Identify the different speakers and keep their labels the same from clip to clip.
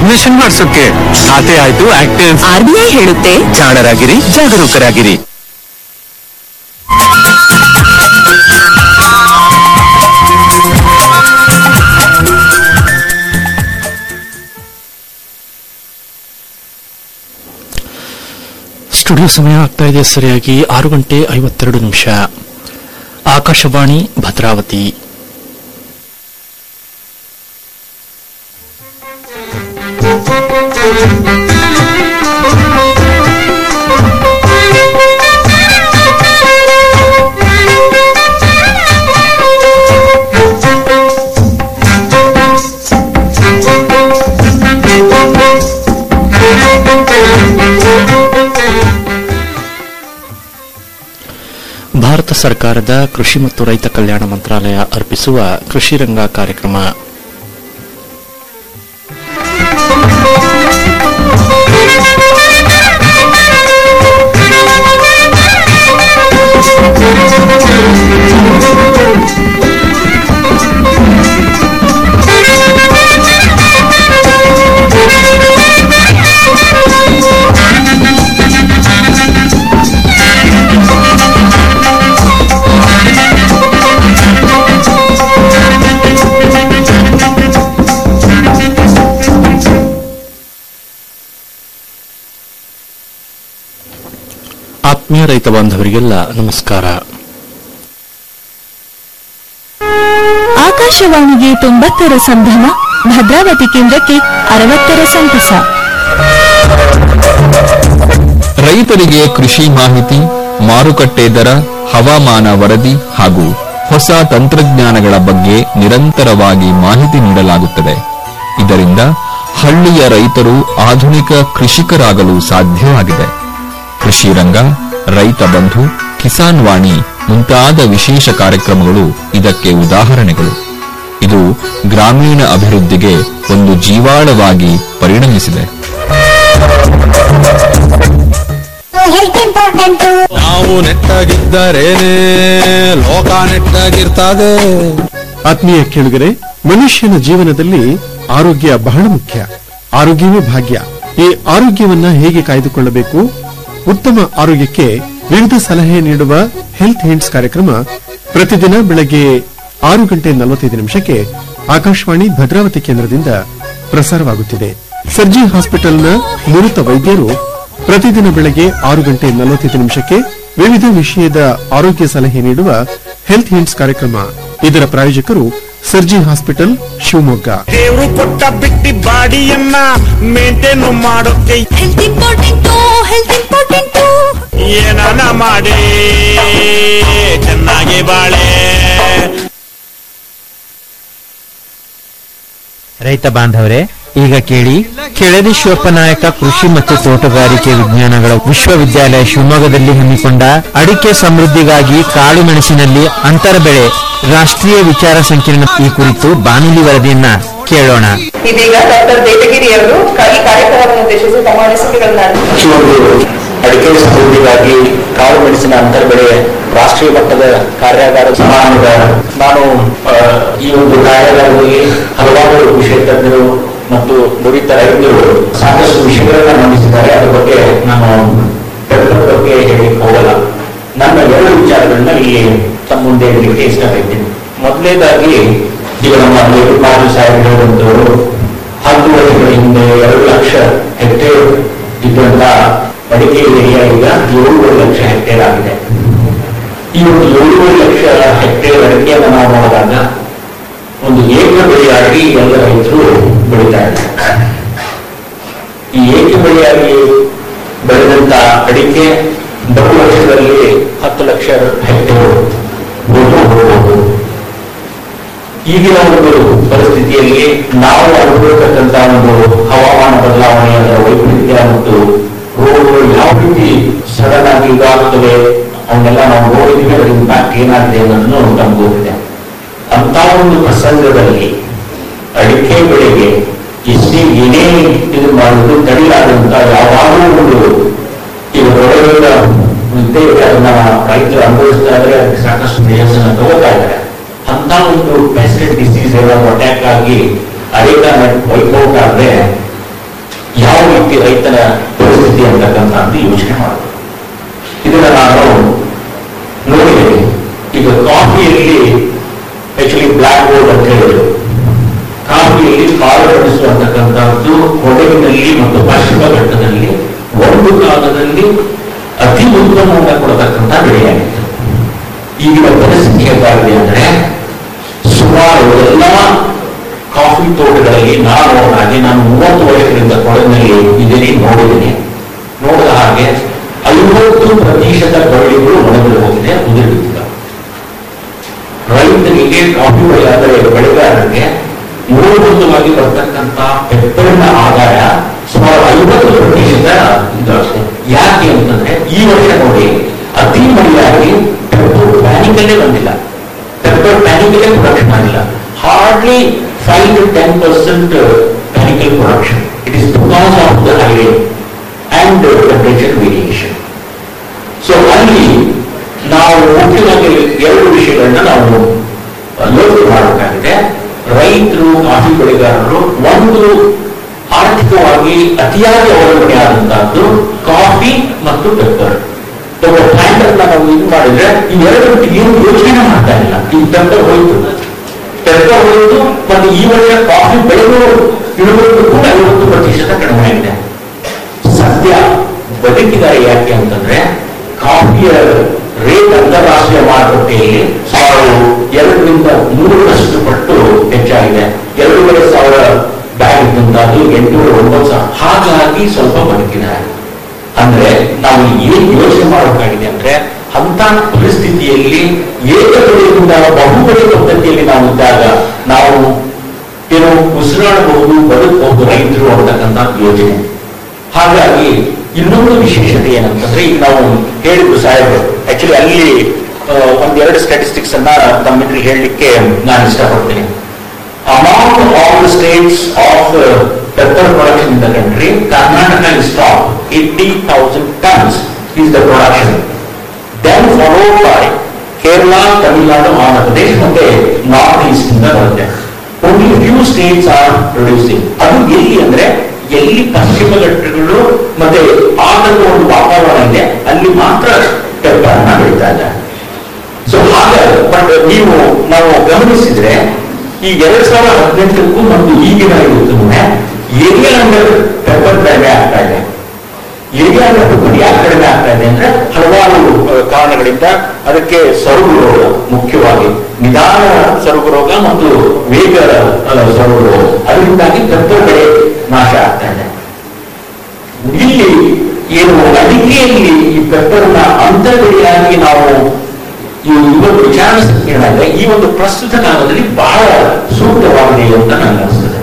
Speaker 1: admission ಮಾಡ್ಸೋಕೆ ಖಾತೆ ಆಯ್ತು active
Speaker 2: RBI ಹೇಳುತ್ತೆ
Speaker 1: ಜಾಣರಾಗಿರಿ ಜಾಗರೂಕರಾಗಿರಿ
Speaker 3: ಸ್ಟುಡಿಯೋ ಸಮಯ ಆಗ್ತಾ ಇದೆ ಸರಿಯಾಗಿ ಆರು ಗಂಟೆ ಐವತ್ತೆರಡು ನಿಮಿಷ ಆಕಾಶವಾಣಿ ಭದ್ರಾವತಿ ಭಾರತ ಸರ್ಕಾರದ ಕೃಷಿ ಮತ್ತು ರೈತ ಕಲ್ಯಾಣ ಮಂತ್ರಾಲಯ ಅರ್ಪಿಸುವ ಕೃಷಿ ರಂಗ ಕಾರ್ಯಕ್ರಮ ಆತ್ಮೀಯ ರೈತ ಬಾಂಧವರಿಗೆಲ್ಲ ನಮಸ್ಕಾರ
Speaker 2: ಆಕಾಶವಾಣಿಗೆ ತೊಂಬತ್ತರ ಸಂಭ್ರಮ ಭದ್ರಾವತಿ ಕೇಂದ್ರಕ್ಕೆ ಅರವತ್ತರ ಸಂತಸ
Speaker 4: ರೈತರಿಗೆ ಕೃಷಿ ಮಾಹಿತಿ ಮಾರುಕಟ್ಟೆ ದರ ಹವಾಮಾನ ವರದಿ ಹಾಗೂ ಹೊಸ ತಂತ್ರಜ್ಞಾನಗಳ ಬಗ್ಗೆ ನಿರಂತರವಾಗಿ ಮಾಹಿತಿ ನೀಡಲಾಗುತ್ತದೆ ಇದರಿಂದ ಹಳ್ಳಿಯ ರೈತರು ಆಧುನಿಕ ಕೃಷಿಕರಾಗಲು ಸಾಧ್ಯವಾಗಿದೆ ಕೃಷಿ ರಂಗ ರೈತ ಬಂಧು ಕಿಸಾನ್ ವಾಣಿ ಮುಂತಾದ ವಿಶೇಷ ಕಾರ್ಯಕ್ರಮಗಳು ಇದಕ್ಕೆ ಉದಾಹರಣೆಗಳು ಇದು ಗ್ರಾಮೀಣ ಅಭಿವೃದ್ಧಿಗೆ ಒಂದು ಜೀವಾಳವಾಗಿ ಪರಿಣಮಿಸಿದೆ
Speaker 5: ಹೆಲ್ತ್ ಇಂಪಾರ್ಟೆಂಟ್
Speaker 1: ನಾವು ನೆಟ್ಟಾಗಿದ್ದರೇನೆ ಲೋಕ ನೆಟ್ಟಾಗಿರ್ತದೆ
Speaker 6: ಆತ್ಮೀಯ ಕೇಳುಗರೆ ಮನುಷ್ಯನ ಜೀವನದಲ್ಲಿ ಆರೋಗ್ಯ ಬಹಳ ಮುಖ್ಯ ಆರೋಗ್ಯವೇ ಭಾಗ್ಯ ಈ ಆರೋಗ್ಯವನ್ನ ಹೇಗೆ ಕಾಯ್ದುಕೊಳ್ಳಬೇಕು ಉತ್ತಮ ಆರೋಗ್ಯಕ್ಕೆ ವಿವಿಧ ಸಲಹೆ ನೀಡುವ ಹೆಲ್ತ್ ಹಿಂಟ್ಸ್ ಕಾರ್ಯಕ್ರಮ ಪ್ರತಿದಿನ ಬೆಳಗ್ಗೆ ಆರು ಗಂಟೆ ನಲವತ್ತೈದು ನಿಮಿಷಕ್ಕೆ ಆಕಾಶವಾಣಿ ಭದ್ರಾವತಿ ಕೇಂದ್ರದಿಂದ ಪ್ರಸಾರವಾಗುತ್ತಿದೆ ಸರ್ಜಿ ಹಾಸ್ಪಿಟಲ್ನ ನುರಿತ ವೈದ್ಯರು ಪ್ರತಿದಿನ ಬೆಳಗ್ಗೆ ಆರು ಗಂಟೆ ನಲವತ್ತೈದು ನಿಮಿಷಕ್ಕೆ ವಿವಿಧ ವಿಷಯದ ಆರೋಗ್ಯ ಸಲಹೆ ನೀಡುವ ಹೆಲ್ತ್ ಹಿಂಟ್ಸ್ ಕಾರ್ಯಕ್ರಮ ಇದರ ಪ್ರಾಯೋಜಕರು ಸರ್ಜಿ ಹಾಸ್ಪಿಟಲ್ ಶಿವಮೊಗ್ಗ
Speaker 7: ದೇವ್ರು ಕೊಟ್ಟ ಬಿಟ್ಟಿ ಬಾಡಿಯನ್ನ ಮೇಂಟೈನ್ ಮಾಡೋಕೆ
Speaker 2: ಹೆಲ್ತ್ ಇಂಪಾರ್ಟೆಂಟು ಹೆಲ್ತ್ ಇಂಪಾರ್ಟೆಂಟು
Speaker 7: ಏನಾನ ಮಾಡಿ ಚೆನ್ನಾಗಿ ಬಾಳೆ
Speaker 8: ರೈತ ಬಾಂಧವರೇ ಈಗ ಕೇಳಿ ಕೆಳದಿ ಶಿವಪ್ಪನಾಯಕ ಕೃಷಿ ಮತ್ತು ತೋಟಗಾರಿಕೆ ವಿಜ್ಞಾನಗಳ ವಿಶ್ವವಿದ್ಯಾಲಯ ಶಿವಮೊಗ್ಗದಲ್ಲಿ ಹಮ್ಮಿಕೊಂಡ ಅಡಿಕೆ ಸಮೃದ್ಧಿಗಾಗಿ ಕಾಳು ಮೆಣಸಿನಲ್ಲಿ ಅಂತರ ಬೆಳೆ ರಾಷ್ಟ್ರೀಯ ವಿಚಾರ ಸಂಕಿರಣ ಈ ಕುರಿತು ಬಾನುಲಿ ವರದಿಯನ್ನ ಕೇಳೋಣ
Speaker 9: ಇದೀಗ ಡಾಕ್ಟರ್ ದೇವಗಿರಿ ಅವರು ಈ ಕಾರ್ಯಕ್ರಮವನ್ನು ಉದ್ದೇಶಿಸಿ ತಮ್ಮ ಅನಿಸಿಕೆಗಳನ್ನ
Speaker 10: ಈ ಒಂದು ಅಡಿಕೆ ಸಮೃದ್ಧಿಗಾಗಿ ಕಾಳು ಮೆಣಸಿನ ಅಂತರ ಬೆಳೆ ರಾಷ್ಟ್ರೀಯ ಮಟ್ಟದ ಕಾರ್ಯಾಗಾರ ಸಮಾರಂಭದ ನಾನು ಆ, ಈ ಒಂದು ಕಾರ್ಯಾಗಾರದಲ್ಲಿ ಹಲವಾರು ವಿಷಯ ತಜ್ಞರು ಮತ್ತು ನುರಿತ ರೈತರು ಸಾಕಷ್ಟು ವಿಷಯಗಳನ್ನ ಮಂಡಿಸಿದ್ದಾರೆ ಅದರ ಬಗ್ಗೆ ನಾನು ಎಲ್ಲರ ಬಗ್ಗೆ ಹೇಳಲಿಕ್ಕೆ ಹೋಗಲ್ಲ ನನ್ನ ಎರಡು ವಿಚಾರಗಳನ್ನ ಇಲ್ಲಿ ತಮ್ಮ ಮುಂದೆ ಇಡಲಿಕ್ಕೆ ಇಷ್ಟಪಡ್ತೀನಿ ಮೊದಲನೇದಾಗಿ ಈಗ ನಮ್ಮ ಮಾಜಿ ಸಾಹೇಬ್ ಹೇಳಿದಂತವರು ಹತ್ತು ವರ್ಷಗಳ ಹಿಂದೆ ಎರಡು ಲಕ್ಷ ಹೆಕ್ಟೇರ್ ಇದ್ದಂತ ಅಡಿಕೆ ಏರಿಯಾ ಈಗ ಏಳೂವರೆ ಲಕ್ಷ ಹೆಕ್ಟೇರ್ ಆಗಿದೆ ಈ ಒಂದು ಏಳೂವರೆ ಲಕ್ಷ ಹೆಕ್ಟೇರ್ ಅಡಿಕೆಯನ್ನು ನಾವು ನೋಡಿದಾಗ ಒಂದು ಏಕ ಬೆಳೆಯಾಗಿ ಎಲ್ಲ ರೈತರು ಬೆಳೀತಾ ಇದ್ದಾರೆ ಈ ಏಕ ಬೆಳೆಯಾಗಿ ಬೆಳೆದಂತ ಅಡಿಕೆ ಬಹು ವರ್ಷದಲ್ಲಿ ಹತ್ತು ಲಕ್ಷ ಹೆಕ್ಟೇರ್ ಹೋಗಬಹುದು ಈಗಿನ ಒಂದು ಪರಿಸ್ಥಿತಿಯಲ್ಲಿ ನಾವು ಅನುಭವಿಸತಕ್ಕಂತಹ ಒಂದು ಹವಾಮಾನ ಬದಲಾವಣೆ ಅದರ ವೈಪರೀತ್ಯ ಮತ್ತು ರೋಗಗಳು ಯಾವ ರೀತಿ ಸಡನ್ ಆಗಿ ಇದಾಗ್ತವೆ ಅವನ್ನೆಲ್ಲ ನಾವು ನೋಡಿದ್ವಿ ಅದರ ಇಂಪ್ಯಾಕ್ಟ್ ಏನಾಗಿದೆ ಅನ್ನೋದನ್ನು ನಮ್ಗೆ ಗೊತ್ತಿದೆ ಅಂತ ಒಂದು ಪ್ರಸಂಗದಲ್ಲಿ ಅಡಿಕೆ ಬೆಳೆಗೆ ಎಷ್ಟೇ ಏನೇ ಇದು ಮಾಡುವುದು ತಡೆಯಾದಂತ ಯಾವಾಗಲೂ ಒಂದು ಈಗ ದೊಡ್ಡ ದೊಡ್ಡ ಇದ್ದೇ ಇದೆ ಅದನ್ನ ರೈತರು ಅನುಭವಿಸ್ತಾ ಇದ್ರೆ ಅದಕ್ಕೆ ಸಾಕಷ್ಟು ಮೇಜರ್ಸ್ ತಗೋತಾ ಇದ್ದಾರೆ ಅಂತ ಒಂದು ಪೆಸ್ಟಿಡ್ ಡಿಸೀಸ್ ಏನಾದ್ರು ಅಟ್ಯಾಕ್ ಆಗಿ ಅಡಿಕೆ ವೈಪೌಟ್ ಆದ್ರೆ ರೈತನ ಪರಿಸ್ಥಿತಿ ಅಂತಕ್ಕಂಥದ್ದು ಯೋಚನೆ ಮಾಡಬೇಕು ಇದನ್ನ ನಾನು ನೋಡಿದ್ದೀನಿ ಈಗ ಕಾಫಿಯಲ್ಲಿ ಆಕ್ಚುಲಿ ಬ್ಲ್ಯಾಕ್ ಬೋರ್ಡ್ ಅಂತ ಹೇಳಿದ್ರು ಕಾಫಿಯಲ್ಲಿ ಕಾಳು ಬೆಳೆಸುವಂತಕ್ಕಂಥದ್ದು ಕೊಡಗಿನಲ್ಲಿ ಮತ್ತು ಪಶ್ಚಿಮ ಘಟ್ಟದಲ್ಲಿ ಒಂದು ಕಾಲದಲ್ಲಿ ಅತಿ ಉತ್ತಮವನ್ನು ಕೊಡತಕ್ಕಂಥ ಬೆಳೆಯಾಗಿತ್ತು ಈಗಿನ ಪರಿಸ್ಥಿತಿ ಹೇಗಾಗಿದೆ ಅಂದ್ರೆ ಸುಮಾರು ಎಲ್ಲ ಕಾಫಿ ತೋಟಗಳಲ್ಲಿ ನಾನು ಹಾಗೆ ನಾನು ಮೂವತ್ತು ವರ್ಷಗಳಿಂದ ಕೊಡಗಿನಲ್ಲಿ ಇದೀನಿ ನೋಡಿದ್ದೀನಿ ನೋಡಿದ ಹಾಗೆ ಐವತ್ತು ಪ್ರತಿಶತ ಬಳ್ಳಿಗಳು ಒಣಗಿ ಹೋಗಿದೆ ಉದುರಿಲ್ಲ ರೈತರಿಗೆ ಕಾಫಿ ಬೆಳೆಯಾದರೆ ಬೆಳೆಗಾರರಿಗೆ ಮೂಲಭೂತವಾಗಿ ಬರ್ತಕ್ಕಂಥ ಪೆಪ್ಪರಿನ ಆದಾಯ ಸುಮಾರು ಐವತ್ತು ಪ್ರತಿಶತ ಇದಾಗಿದೆ ಯಾಕೆ ಅಂತಂದ್ರೆ ಈ ವರ್ಷ ನೋಡಿ ಅತಿ ಮಳೆಯಾಗಿ ಪೆಪ್ಪರ್ ಪ್ಯಾನಿಕಲ್ಲೇ ಬಂದಿಲ್ಲ ಪೆಪ್ಪರ್ ಪ್ಯಾನಿಕಲ್ಲೇ ಪ್ರೊಡಕ್ಷನ್ ಆಗಿಲ್ಲ hardly five to ten percent panicle production it is because of the highway and temperature variation so ಅಲ್ಲಿ ನಾವು ಮುಖ್ಯವಾಗಿ ಎರಡು ವಿಷಯಗಳನ್ನ ನಾವು ಲೋಕ ಮಾಡಬೇಕಾಗಿದೆ ರೈತರು ಕಾಫಿ ಬೆಳೆಗಾರರು ಒಂದು ಆರ್ಥಿಕವಾಗಿ ಅತಿಯಾಗಿ ಅವಲಂಬನೆ ಆದಂತಹದ್ದು ಕಾಫಿ ಮತ್ತು ಪೆಪ್ಪರ್ ಒಬ್ಬ ಪ್ಲಾಂಟರ್ ನಾವು ಇದು ಮಾಡಿದ್ರೆ ಈ ಎರಡು ಏನು ಯೋಚನೆ ಮಾಡ್ತಾ ಇಲ್ಲ ಈ ಪೆಪ್ಪರ್ ಹೋಯ್ತು ಪೆಪ್ಪರ್ ಹೋಯ್ತು ಮತ್ತು ಈ ವರ್ಷ ಕಾಫಿ ಬೆಳೆದು ಇಳುವರಿ ಕೂಡ ಐವತ್ತು ಪ್ರತಿಶತ ಕಡಿಮೆ ಆಗಿದೆ ಸದ್ಯ ಬದುಕಿದ್ದಾರೆ ಯಾಕೆ ಅಂತಂದ್ರೆ ಕಾಫಿಯ ರೇಟ್ ಅಂತಾರಾಷ್ಟ್ರೀಯ ಮಾರುಕಟ್ಟೆಯಲ್ಲಿ ಸುಮಾರು ಎರಡರಿಂದ ಮೂರರಷ್ಟು ಪಟ್ಟು ಹೆಚ್ಚಾಗಿದೆ ಎರಡೂವರೆ ಸಾವಿರ ಬ್ಯಾಗ್ ಇದ್ದಂತದ್ದು ಎಂಟುನೂರ ಒಂಬತ್ತು ಸಾವಿರ ಹಾಗಾಗಿ ಸ್ವಲ್ಪ ಬದುಕಿದ್ದಾರೆ ಅಂದ್ರೆ ನಾವು ಏನ್ ಯೋಚನೆ ಮಾಡಬೇಕಾಗಿದೆ ಅಂದ್ರೆ ಅಂತ ಪರಿಸ್ಥಿತಿಯಲ್ಲಿ ಏಕಬೆಳೆಯಿಂದ ಬಹುಬೆಳೆ ಪದ್ಧತಿಯಲ್ಲಿ ನಾವು ಇದ್ದಾಗ ನಾವು ಏನು ಉಸಿರಾಡಬಹುದು ಬದುಕಬಹುದು ರೈತರು ಅಂತಕ್ಕಂಥ ಯೋಚನೆ ಹಾಗಾಗಿ ಇನ್ನೊಂದು ವಿಶೇಷತೆ ಏನಂತಂದ್ರೆ ಈಗ ನಾವು ಹೇಳಿದ್ರು ಸಾಹೇಬರು ಆಕ್ಚುಲಿ ಅಲ್ಲಿ ಆ, ಒಂದೆರಡು ಸ್ಟ್ಯಾಟಿಸ್ಟಿಕ್ಸ್ ಅನ್ನ ತಮ್ಮಿದ್ರಿಗೆ ಹೇಳಲಿಕ್ಕೆ ನಾನು ಇಷ್ಟಪಡ್ತೀನಿ among all the states of pepper production in the country Karnataka is top eighty thousand tons is the production then followed by Kerala Tamil Nadu Andhra Pradesh ಮತ್ತೆ ನಾರ್ತ್ ಈಸ್ಟ್ ಇಂದ ಬರುತ್ತೆ only few states are producing ಅದು ಎಲ್ಲಿ ಅಂದ್ರೆ ಎಲ್ಲಿ ಪಶ್ಚಿಮ ಘಟ್ಟಗಳು ಮತ್ತೆ ಆತಂಕ ಒಂದು ವಾತಾವರಣ ಇದೆ ಅಲ್ಲಿ ಮಾತ್ರ ಪೆಪ್ಪರ್ನ ಬೆಳೀತಾ ಇದ್ದಾರೆ ಸೊ ಹಾಗಾಗಿ ಬಟ್ ನೀವು ನಾವು ಗಮನಿಸಿದ್ರೆ ಈ ಎರಡ್ ಸಾವಿರದ ಹದಿನೆಂಟಕ್ಕೂ ಮತ್ತು ಈಗಿನ ಇದಕ್ಕೂ ಏರಿಯಾ ಅಂಡರ್ ಪೆಪ್ಪರ್ ಕಡಿಮೆ ಆಗ್ತಾ ಇದೆ ಏರಿಯಾ ಅಂಡರ್ ಪೆಪ್ಪರ್ ಯಾಕೆ ಕಡಿಮೆ ಆಗ್ತಾ ಇದೆ ಅಂದ್ರೆ ಹಲವಾರು ಆ, ಕಾರಣಗಳಿಂದ ಅದಕ್ಕೆ ಸರುಗು ರೋಗ ಮುಖ್ಯವಾಗಿ ನಿಧಾನ ಸರುಗು ರೋಗ ಮತ್ತು ವೇಗ ಆ, ಸರುಗು ರೋಗ ಅದರಿಂದಾಗಿ ಪೆಪ್ಪರ್ ಬೆಳೆ ನಾಶ ಆಗ್ತಾ ಇದೆ ಇಲ್ಲಿ ಏನು ಅಡಿಕೆಯಲ್ಲಿ ಈ ಪೆಪ್ಪರ್ನ ಅಂತರ್ಗಡಿಯಾಗಿ ನಾವು ಈ ಇವತ್ತು ವಿಚಾರ ಏನಾದ್ರೆ ಈ ಒಂದು ಪ್ರಸ್ತುತ ಕಾಲದಲ್ಲಿ ಬಹಳ ಸೂಕ್ತವಾಗಿದೆ ಅಂತ ನನಗೆ ಅನಿಸ್ತದೆ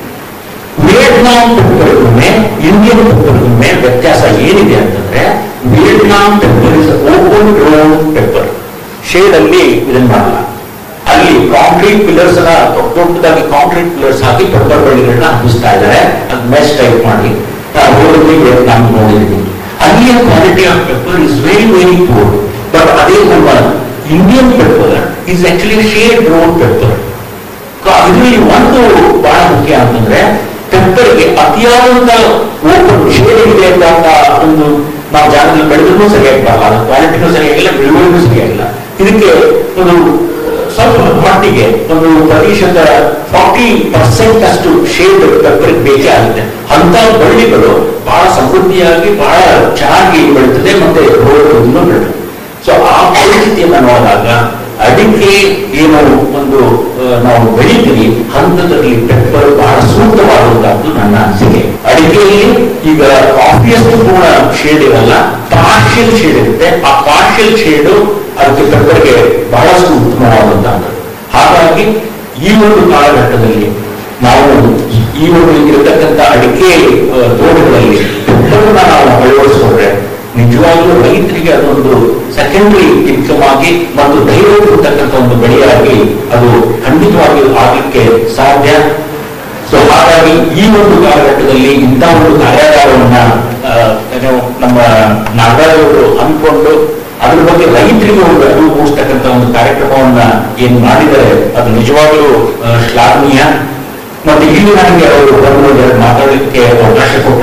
Speaker 10: ವಿಯೆಟ್ನಾಂ ಪೆಪ್ಪರ್ಗೊಮ್ಮೆ ಇಂಡಿಯನ್ ಪೆಪ್ಪರ್ಗೊಮ್ಮೆ ವ್ಯತ್ಯಾಸ ಏನಿದೆ ಅಂತಂದ್ರೆ Vietnam pepper is open grown pepper shade ಅಲ್ಲಿ ಇದನ್ನ ಮಾಡಲ್ಲ ಅಲ್ಲಿ ಕಾಂಕ್ರೀಟ್ ಪಿಲ್ಲರ್ಸ್ ಅನ್ನ ದೊಡ್ಡ ದೊಡ್ಡದಾಗಿ ಕಾಂಕ್ರೀಟ್ ಪಿಲ್ಲರ್ಸ್ ಹಾಕಿ ಪೆಪ್ಪರ್ ಬಳ್ಳಿಗಳನ್ನ ಹಬ್ಬಿಸ್ತಾ ಇದ್ದಾರೆ ಅದು ಮೆಸ್ ಟೈಪ್ ಮಾಡಿ ನಾವು ಹೋಗಿ ವಿಯೆಟ್ನಾಂ ನೋಡಿದ್ದೀವಿ ಅಲ್ಲಿಯ quality of pepper is very very poor but ಅದೇ ನಮ್ಮ Indian pepper is actually shade grown pepper ಇದರಲ್ಲಿ ಒಂದು ಬಹಳ ಮುಖ್ಯ ಅಂತಂದ್ರೆ ಪೆಪ್ಪರ್ಗೆ ಅತಿಯಾದಂತ ಓಪನ್ ಶೇಡ್ ಇದೆ ಅಂತ ಒಂದು ನಾವು ಜಾಗದಲ್ಲಿ ಬೆಳೆದ್ರೂ ಸರಿಯಾಗಿ ಬರಲ್ಲ ಅದು ಕ್ವಾಲಿಟಿನೂ ಸರಿಯಾಗಿಲ್ಲ ಇಳುವರಿನೂ ಸರಿಯಾಗಿಲ್ಲ ಇದಕ್ಕೆ ಒಂದು ಸ್ವಲ್ಪ ಮಟ್ಟಿಗೆ ಒಂದು ಪ್ರತಿಶತ ಫಾರ್ಟಿ ಪರ್ಸೆಂಟ್ ಅಷ್ಟು ಶೇಡ್ ಪೆಪ್ಪರ್ ಬೇಕೇ ಆಗುತ್ತೆ ಅಂತ ಬಳ್ಳಿಗಳು ಬಹಳ ಸಮೃದ್ಧಿಯಾಗಿ ಬಹಳ ಚೆನ್ನಾಗಿ ಬೆಳೀತದೆ ಮತ್ತೆ ರೋಗಗಳನ್ನು ಬೆಳೆಯುತ್ತೆ ಸೊ ಆ ಪರಿಸ್ಥಿತಿಯನ್ನ ನೋಡಿದಾಗ ಅಡಿಕೆ ಏನು ಒಂದು ಆ, ನಾವು ಬೆಳಿತೀವಿ ಹಂತದಲ್ಲಿ ಪೆಪ್ಪರ್ ಬಹಳ ಸೂಕ್ತವಾದಂತಹದ್ದು ನನ್ನ ಅನಿಸಿಕೆ ಅಡಿಕೆಯಲ್ಲಿ ಈಗ ಕಾಫಿಯಷ್ಟು ಪೂರ್ಣ ಶೇಡ್ ಇರಲ್ಲ ಪಾರ್ಷಿಯಲ್ ಶೇಡ್ ಇರುತ್ತೆ ಆ ಪಾರ್ಷಿಯಲ್ ಶೇಡು ಅದಕ್ಕೆ ಪೆಪ್ಪರ್ಗೆ ಬಹಳಷ್ಟು ಉತ್ತಮವಾದಂತಹದ್ದು ಹಾಗಾಗಿ ಈ ಒಂದು ಕಾಲಘಟ್ಟದಲ್ಲಿ ನಾವು ಈ ಒಂದು ಇರತಕ್ಕಂಥ ಅಡಿಕೆ ಆ, ತೋಟಗಳಲ್ಲಿ ಪೆಪ್ಪರ್ನ ನಾವು ಅಳವಡಿಸಿಕೊಂಡ್ರೆ ನಿಜವಾಗ್ಲೂ ರೈತರಿಗೆ ಅದೊಂದು ಸೆಕೆಂಡರಿ ಇನ್ಕಮ್ ಆಗಿ ಮತ್ತು ಧೈರ್ಯ ಕೊಡ್ತಕ್ಕಂಥ ಒಂದು ಬೆಳೆಯಾಗಿ ಅದು ಖಂಡಿತವಾಗಿ ಆಗಲಿಕ್ಕೆ ಸಾಧ್ಯ ಸೊ ಹಾಗಾಗಿ ಈ ಒಂದು ಕಾಲಘಟ್ಟದಲ್ಲಿ ಇಂಥ ಒಂದು ಕಾರ್ಯಾಗಾರವನ್ನ ಆ, ಏನು ನಮ್ಮ ನಾಗರಾಜವರು ಹಮ್ಮಿಕೊಂಡು ಅದ್ರ ಬಗ್ಗೆ ರೈತರಿಗೆ ಒಂದು ಅರಿವು ಮೂಡಿಸ್ತಕ್ಕಂಥ ಒಂದು ಕಾರ್ಯಕ್ರಮವನ್ನ ಏನ್ ಮಾಡಿದರೆ ಅದು ನಿಜವಾಗ್ಲೂ ಆ, ಶ್ಲಾಘನೀಯ ಮತ್ತೆ ಇಲ್ಲಿ ನನಗೆ ಅವರು ಬಂದು ಎರಡು ಮಾತಾಡಲಿಕ್ಕೆ ಅವಕಾಶ ಕೊಟ್ಟಿದ್ದು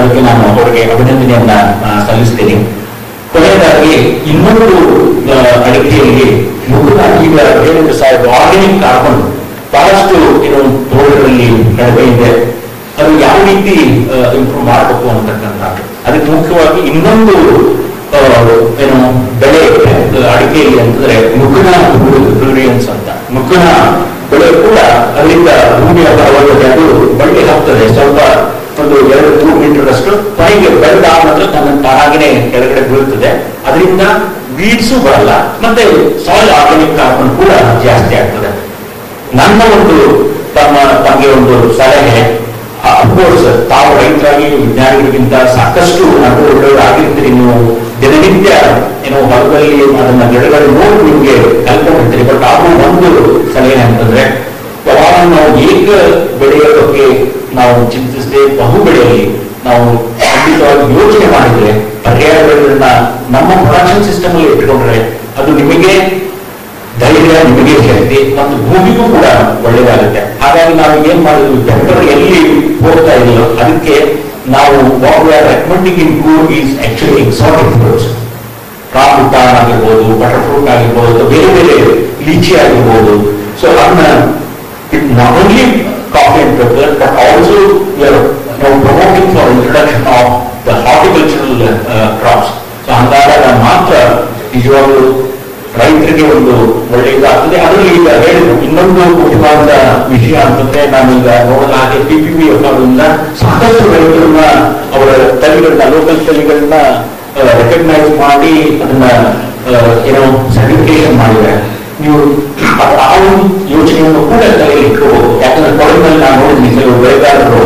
Speaker 10: ಅದಕ್ಕೆ ನಾನು ಅವರಿಗೆ ಅಭಿನಂದನೆಯನ್ನ ಆ, ಸಲ್ಲಿಸ್ತೀನಿ ಕೊನೆಯದಾಗಿ ಇನ್ನೊಂದು ಆ, ಅಡಿಕೆಯಲ್ಲಿ ಮುಗುಳ ಈಗ ಹೇಳಿದ್ರು ಸಾಹೇಬ್ ಆರ್ಗ್ಯಾನಿಕ್ ಕಾರ್ಬನ್ ಬಹಳಷ್ಟು ಏನು ತೋಟಗಳಲ್ಲಿ ಕಡಿಮೆ ಇದೆ ಅದು ಯಾವ ರೀತಿ ಇಂಪ್ರೂವ್ ಮಾಡಬೇಕು ಅಂತಕ್ಕಂಥ ಅದಕ್ಕೆ ಮುಖ್ಯವಾಗಿ ಇನ್ನೊಂದು ಆ, ಏನು ಬೆಳೆ ಇದೆ ಅದು ಅಡಿಕೆಯಲ್ಲಿ ಅಂತಂದ್ರೆ ಮುಗುಣ ಫ್ಲೂರಿಯನ್ಸ್ ಅಂತ ಮುಗುಣ ಬೆಳೆ ಕೂಡ ಅದರಿಂದ ಭೂಮಿಯ ಫಲವತ್ತತೆ ಅದು ಬಳ್ಳಿ ಹಾಕ್ತದೆ ಸ್ವಲ್ಪ ಒಂದು ಎರಡು ಮೂರು ಮೀಟರ್ ಅಷ್ಟು ಕೊನೆಗೆ ಬೆಳೆದ ನಂತರ ತನ್ನ ತಾನಾಗಿನೇ ಕೆಳಗಡೆ ಬೀಳುತ್ತದೆ ಅದರಿಂದ ಬೀಡ್ಸು ಬರಲ್ಲ ಮತ್ತೆ ಸಾಯಿಲ್ ಆರ್ಗಾನಿಕ್ ಕಾರ್ಬನ್ ಕೂಡ ಜಾಸ್ತಿ ಆಗ್ತದೆ ನನ್ನ ಒಂದು ತಮ್ಮ ತಮಗೆ ಒಂದು ಸಲಹೆ ಅಫ್ಕೋರ್ಸ್ ತಾವು ರೈತರಾಗಿ ವಿಜ್ಞಾನಿಗಳಿಗಿಂತ ಸಾಕಷ್ಟು ಆಗಿರ್ತೀರಿ ನೀವು ದಿನನಿತ್ಯ ಏನೋ ಹೊಲದಲ್ಲಿ ಅದನ್ನ ಗಿಡಗಳು ನೋಡಿ ನಿಮ್ಗೆ ಕಲ್ಕೊಂಡಿರ್ತೀರಿ ಬಟ್ ಆದ್ರೂ ಒಂದು ಸಲಹೆ ಅಂತಂದ್ರೆ ಯಾವಾಗ ನಾವು ಏಕ ಬೆಳೆಯ ಬಗ್ಗೆ ನಾವು ಚಿಂತಿಸದೆ ಬಹು ಬೆಳೆಯಲ್ಲಿ ನಾವು ಖಂಡಿತವಾಗಿ ಯೋಚನೆ ಮಾಡಿದ್ರೆ ಪರ್ಯಾಯ ಬೆಳೆಗಳನ್ನ ನಮ್ಮ ಪ್ರೊಡಕ್ಷನ್ ಸಿಸ್ಟಮ್ ಅಲ್ಲಿ ಇಟ್ಕೊಂಡ್ರೆ ಅದು ನಿಮಗೆ ಧೈರ್ಯ ನಿಮಗೆ ಶಕ್ತಿ ಮತ್ತು ಭೂಮಿಗೂ ಕೂಡ ಒಳ್ಳೇದಾಗುತ್ತೆ ಹಾಗಾಗಿ ನಾವು ಏನ್ ಮಾಡಿದ್ವಿ ಬೆಂಗಳೂರು ಎಲ್ಲಿ ಹೋಗ್ತಾ ಇದೆಯೋ ಅದಕ್ಕೆ ನಾವು what we are recommending in ಕೂಡ್ is actually exotic fruits rambutan ಆಗಿರ್ಬೋದು ಬಟರ್ ಫ್ರೂಟ್ ಆಗಿರ್ಬೋದು ಅಥವಾ ಬೇರೆ ಬೇರೆ ಲೀಚಿ ಆಗಿರ್ಬೋದು ಸೊ ಅದನ್ನ it not only coffee and pepper but also ನಾವು promoting for introduction of the horticultural crops so ಹಂಗಾದಾಗ ಮಾತ್ರ ನಿಜವಾಗ್ಲೂ ರೈತರಿಗೆ ಒಂದು ಒಳ್ಳೆ ಇದಾಗ್ತದೆ ಅದರಲ್ಲಿ ಈಗ ಹೇಳಿದ್ರು ಇನ್ನೊಂದು ಮುಖ್ಯವಾದ ವಿಷಯ ಅಂತಂದ್ರೆ ನಾನು ಈಗ ನೋಡಿದ ಹಾಗೆ ಪಿ ಪಿ ಪಿ ಇಂದ ಸಾಕಷ್ಟು ರೈತರನ್ನ ಅವರ ತಳಿಗಳನ್ನ ಲೋಕಲ್ ತಳಿಗಳನ್ನ ರೆಕಗ್ನೈಸ್ ಮಾಡಿ ಅದನ್ನ ಆ, ಏನೋ ಸರ್ಟಿಫಿಕೇಶನ್ ಮಾಡಿದ್ದಾರೆ ನೀವು ಆ- ಆ ಒಂದು ಯೋಚನೆಯನ್ನು ಕೂಡ ತಲೆಯಲ್ಲಿ ಇಟ್ಕೋಬಹುದು ಯಾಕಂದ್ರೆ ಕೊಡಗಿನಲ್ಲಿ ನಾನು ನೋಡಿದ್ದೀನಿ ಕೆಲವು ಬೆಳೆಗಾರರು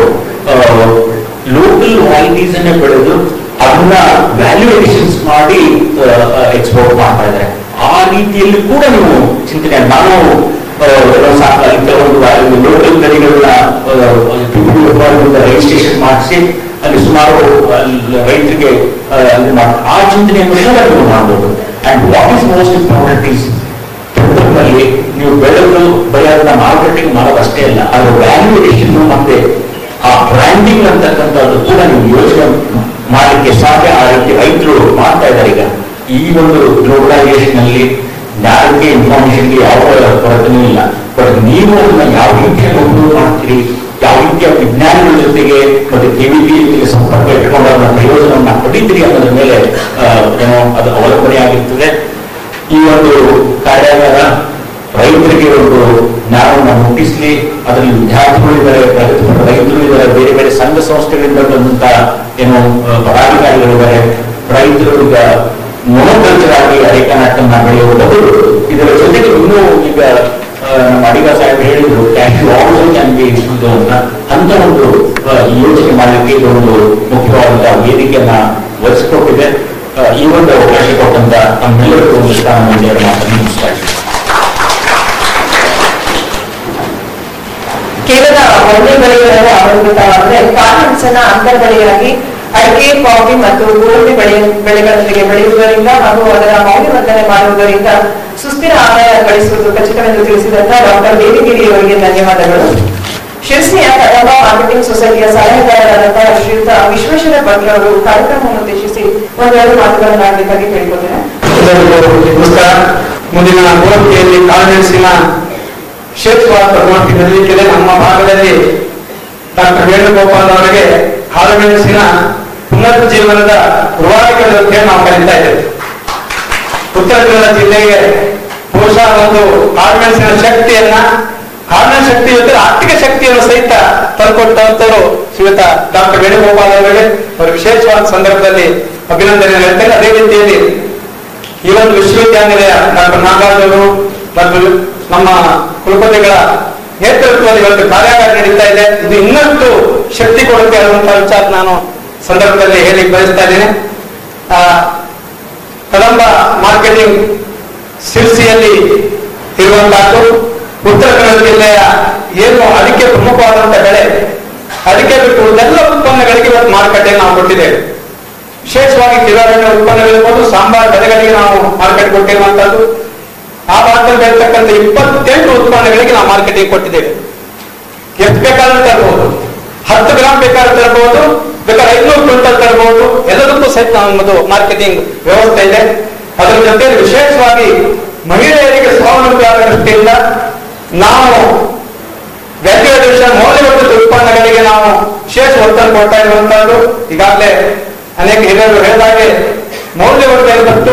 Speaker 10: ಲೋಕಲ್ ವ್ಯಾಲಿಟೀಸ್ ಅನ್ನೇ ಬೆಳೆದು ಅದನ್ನ ವ್ಯಾಲ್ಯೂ ಎಡಿಷನ್ಸ್ ಮಾಡಿ ಎಕ್ಸ್ಪೋರ್ಟ್ ಮಾಡ್ತಾ ಇದ್ದಾರೆ ಆ ರೀತಿಯಲ್ಲಿ ಕೂಡ ನೀವು ಚಿಂತನೆ ನಾನು ಆ, ಏನೋ ಸಾಕು ಅಲ್ಲಿ ಕೆಲವೊಂದು ಲೋಕಲ್ ತಳಿಗಳನ್ನ ರಿಜಿಸ್ಟ್ರೇಷನ್ ಮಾಡಿಸಿ ಅಲ್ಲಿ ಸುಮಾರು ಅಲ್ಲಿ ರೈತರಿಗೆ ಆ, ಅಲ್ಲಿ ಮಾಡ್- ಆ ಚಿಂತನೆಯನ್ನು ಕೂಡ ನೀವು ಮಾಡಬಹುದು and what is most important is ಪ್ರಕೃತಿಯಲ್ಲಿ ನೀವು ಬೆಳೆದು ಬರೆಯೋದನ್ನ ಮಾರ್ಕೆಟಿಂಗ್ ಮಾಡೋದಷ್ಟೇ ಅಲ್ಲ ಅದರ ವ್ಯಾಲ್ಯೂ ಎಡಿಷನ್ ಮತ್ತೆ ಆ ಬ್ರ್ಯಾಂಡಿಂಗ್ ಅಂತಕ್ಕಂಥದ್ದು ಕೂಡ ನೀವು ಯೋಚನೆ ಮಾಡಲಿಕ್ಕೆ ಸಾಧ್ಯ ಆ ರೀತಿ ರೈತರು ಮಾಡ್ತಾ ಇದ್ದಾರೆ ಈಗ ಈ ಒಂದು ಗ್ಲೋಬಲೈಸೇಷನ್ ಅಲ್ಲಿ ಜ್ಞಾನಕ್ಕೆ ಇನ್ಫಾರ್ಮೇಶನ್ಗೆ ಯಾವ ಕೊರತೆನೂ ಇಲ್ಲ ಬಟ್ ನೀವು ಅದನ್ನ ಯಾವ ರೀತಿಯಲ್ಲಿ ಉಪಯೋಗ ಮಾಡ್ತೀರಿ ಯಾವ ರೀತಿಯ ವಿಜ್ಞಾನಿಗಳ ಜೊತೆಗೆ ಮತ್ತೆ ಕೆವಿಪಿ ಜೊತೆಗೆ ಸಂಪರ್ಕ ಇಟ್ಕೊಂಡು ಅದನ್ನ ಪ್ರಯೋಜನವನ್ನ ಪಡಿತೀರಿ ಅನ್ನೋದ್ರ ಮೇಲೆ ಆ, ಏನೋ ಅದು ಅವಲಂಬನೆಯಾಗಿರ್ತದೆ ಈ ಒಂದು ಕಾರ್ಯಾಗಾರ ರೈತರಿಗೆ ಒಂದು ಜ್ಞಾನವನ್ನು ಮುಟ್ಟಿಸ್ಲಿ ಅದರಲ್ಲಿ ವಿದ್ಯಾರ್ಥಿಗಳು ಇದ್ದಾರೆ ಪ್ರಗತಿಪರ ರೈತರು ಇದ್ದಾರೆ ಬೇರೆ ಬೇರೆ ಸಂಘ ಸಂಸ್ಥೆಗಳಿಂದ ಬಂದಂತ ಏನು ಆ, ಪದಾಧಿಕಾರಿಗಳಿದ್ದಾರೆ ರೈತರು ಈಗ ಮೊನೋಕಲ್ಚರ್ ಆಗಿ ಅರೆಕಾನಟ್ಟನ್ನ ಬೆಳೆಯುವ ಬದಲು ಇದರ ಜೊತೆಗೆ ಇನ್ನೂ ಈಗ ಆ, ನಮ್ಮ ಅಡಿಗ ಸಾಹೇಬ್ ಹೇಳಿದ್ರು ಕ್ಯಾಶ್ ಆಲ್ಸೋ ಕ್ಯಾನ್ ಬಿ ಇದು ಅಂತ ಅಂತ ಒಂದು ಆ, ಯೋಚನೆ ಮಾಡಲಿಕ್ಕೆ ಇದೊಂದು ಮುಖ್ಯವಾದಂತಹ ವೇದಿಕೆಯನ್ನ ಒದಗಿಸಿಕೊಟ್ಟಿದೆ ಆ, ಈ ಒಂದು ಅವಕಾಶ ಕೊಟ್ಟಂತ ನಮ್ಮೆಲ್ಲರಿಗೂ ಒಂದು ಸ್ಥಾನವನ್ನು ಎರಡು ಮಾತನ್ನು ಮುಗಿಸ್ತಾ ಇದ್ದೀನಿ
Speaker 9: ಕೇವಲ ಒಂದೇ ಬೆಳೆಗಳನ್ನು ಅವಲಂಬಿತವಾದರೆ ಕಾಳುಮೆಣಸನ್ನ ಅಂತರ ಬೆಳೆಯಾಗಿ ಅಡಿಕೆ ಕಾಫಿ ಮತ್ತು ಗೋಧಿ ಬೆಳೆ ಬೆಳೆಗಳೊಂದಿಗೆ ಬೆಳೆಯುವುದರಿಂದ ಹಾಗೂ ಅದರ ಮೌಲ್ಯವರ್ಧನೆ ಮಾಡುವುದರಿಂದ ಸುಸ್ಥಿರ ಆದಾಯ ಗಳಿಸುವುದು ಖಚಿತವೆಂದು ತಿಳಿಸಿದಂತ ಡಾಕ್ಟರ್ ದೇವಿಗಿರಿ ಅವರಿಗೆ ಧನ್ಯವಾದಗಳು ಶಿರಸಿಯ ಕಡಬ ಮಾರ್ಕೆಟಿಂಗ್ ಸೊಸೈಟಿಯ ಸಲಹೆಗಾರರಾದಂತಹ ಶ್ರೀಯುತ ವಿಶ್ವೇಶ್ವರ ಭಟ್ ಅವರು ಕಾರ್ಯಕ್ರಮವನ್ನು ಉದ್ದೇಶಿಸಿ ಒಂದೆರಡು ಮಾತುಗಳನ್ನಾಗಬೇಕಾಗಿ ಕೇಳಿಕೊಳ್ತೇನೆ
Speaker 11: ಎಲ್ಲರಿಗೂ ನಮಸ್ಕಾರ ಮುಂದಿನ ಗೋಪಿಯಲ್ಲಿ ಕಾಳುಮೆಣಸಿನ ಕ್ಷೇತ್ರವಾದ ಪ್ರಮಾಣಕ್ಕೆ ನಡೆಯಲಿಕ್ಕಿದೆ ನಮ್ಮ ಭಾಗದಲ್ಲಿ ಡಾಕ್ಟರ್ ವೇಣುಗೋಪಾಲ್ ಅವರಿಗೆ ಕಾಳುಮೆಣಸಿನ ಪುನರುಜ್ಜೀವನದ ರುವಾರಿಗಳ ಬಗ್ಗೆ ನಾವು ಕರೀತಾ ಇದ್ದೇವೆ ಉತ್ತರ ಕನ್ನಡ ಜಿಲ್ಲೆಗೆ ಬಹುಶಃ ಒಂದು ಕಾಳುಮೆಣಸಿನ ಶಕ್ತಿಯನ್ನ ಕಾಳುಮೆಣಸಿನ ಶಕ್ತಿ ಜೊತೆ ಆರ್ಥಿಕ ಶಕ್ತಿಯನ್ನು ಸಹಿತ ತಂದುಕೊಟ್ಟಂತವರು ಶ್ರೀಯುತ ಡಾಕ್ಟರ್ ವೇಣುಗೋಪಾಲ್ ಅವರಿಗೆ ಅವರು ವಿಶೇಷವಾದ ಸಂದರ್ಭದಲ್ಲಿ ಅಭಿನಂದನೆ ಹೇಳ್ತೇನೆ ಅದೇ ರೀತಿಯಲ್ಲಿ ಈ ಒಂದು ವಿಶ್ವವಿದ್ಯಾನಿಲಯ ಡಾಕ್ಟರ್ ನಾಗರಾಜ್ ಅವರು ಮತ್ತು ನಮ್ಮ ಕುಲಪತಿಗಳ ನೇತೃತ್ವದಲ್ಲಿ ಇವತ್ತು ಕಾರ್ಯಾಗಾರ ನಡೀತಾ ಇದೆ ಇದು ಇನ್ನಷ್ಟು ಶಕ್ತಿ ಕೊಡುತ್ತೆ ಅನ್ನುವಂಥ ವಿಚಾರ ನಾನು ಸಂದರ್ಭದಲ್ಲಿ ಹೇಳಿ ಬಯಸ್ತಾ ಇದ್ದೇನೆ ಆ, ಕದಂಬ ಮಾರ್ಕೆಟಿಂಗ್ ಸಿರ್ಸಿಯಲ್ಲಿ ಇರುವಂತಹದ್ದು ಉತ್ತರ ಕನ್ನಡ ಜಿಲ್ಲೆಯ ಏನು ಅಡಿಕೆ ಪ್ರಮುಖವಾದಂತ ಬೆಳೆ ಅಡಿಕೆ ಬಿಟ್ಟು ಉಳಿದೆಲ್ಲ ಉತ್ಪನ್ನಗಳಿಗೆ ಇವತ್ತು ಮಾರುಕಟ್ಟೆಯನ್ನು ನಾವು ಕೊಟ್ಟಿದ್ದೇವೆ ವಿಶೇಷವಾಗಿ ಕಿರಾಣಿ ಉತ್ಪನ್ನಗಳಿರ್ಬೋದು ಸಾಂಬಾರ್ ಬೆಳೆಗಳಿಗೆ ನಾವು ಮಾರ್ಕೆಟ್ ಕೊಟ್ಟಿರುವಂತದ್ದು ಆ ಭಾಗದಲ್ಲಿ ಬೆಳತಕ್ಕಂಥ ಇಪ್ಪತ್ತೆಂಟು ಉತ್ಪನ್ನಗಳಿಗೆ ನಾವು ಮಾರ್ಕೆಟಿಂಗ್ ಕೊಟ್ಟಿದ್ದೇವೆ ಎಷ್ಟು ಬೇಕಾದ್ರೂ ತರಬಹುದು ಹತ್ತು ಗ್ರಾಮ್ ಬೇಕಾದ್ರೂ ತರಬಹುದು ಬೇಕಾದ್ರೆ ಐನೂರು ಕ್ವಿಂಟಲ್ ತರಬಹುದು ಎಲ್ಲದಕ್ಕೂ ಸಹಿತ ನಮ್ಮದು ಮಾರ್ಕೆಟಿಂಗ್ ವ್ಯವಸ್ಥೆ ಇದೆ ಅದರ ಜೊತೆ ವಿಶೇಷವಾಗಿ ಮಹಿಳೆಯರಿಗೆ ಸ್ವಾವಲಂಬಿ ಆದ ದೃಷ್ಟಿಯಿಂದ ನಾವು ವ್ಯಾಲ್ಯೂ ಅಡಿಷನ್ ಮೌಲ್ಯವರ್ಧಿತ ಉತ್ಪನ್ನಗಳಿಗೆ ನಾವು ವಿಶೇಷ ಒತ್ತನ್ನು ಕೊಡ್ತಾ ಇರುವಂತಹದ್ದು ಈಗಾಗಲೇ ಅನೇಕ ಹಿರಿಯರು ಹೇಳಿದಾಗೆ ಮೌಲ್ಯವರ್ಧನೆ ಮತ್ತು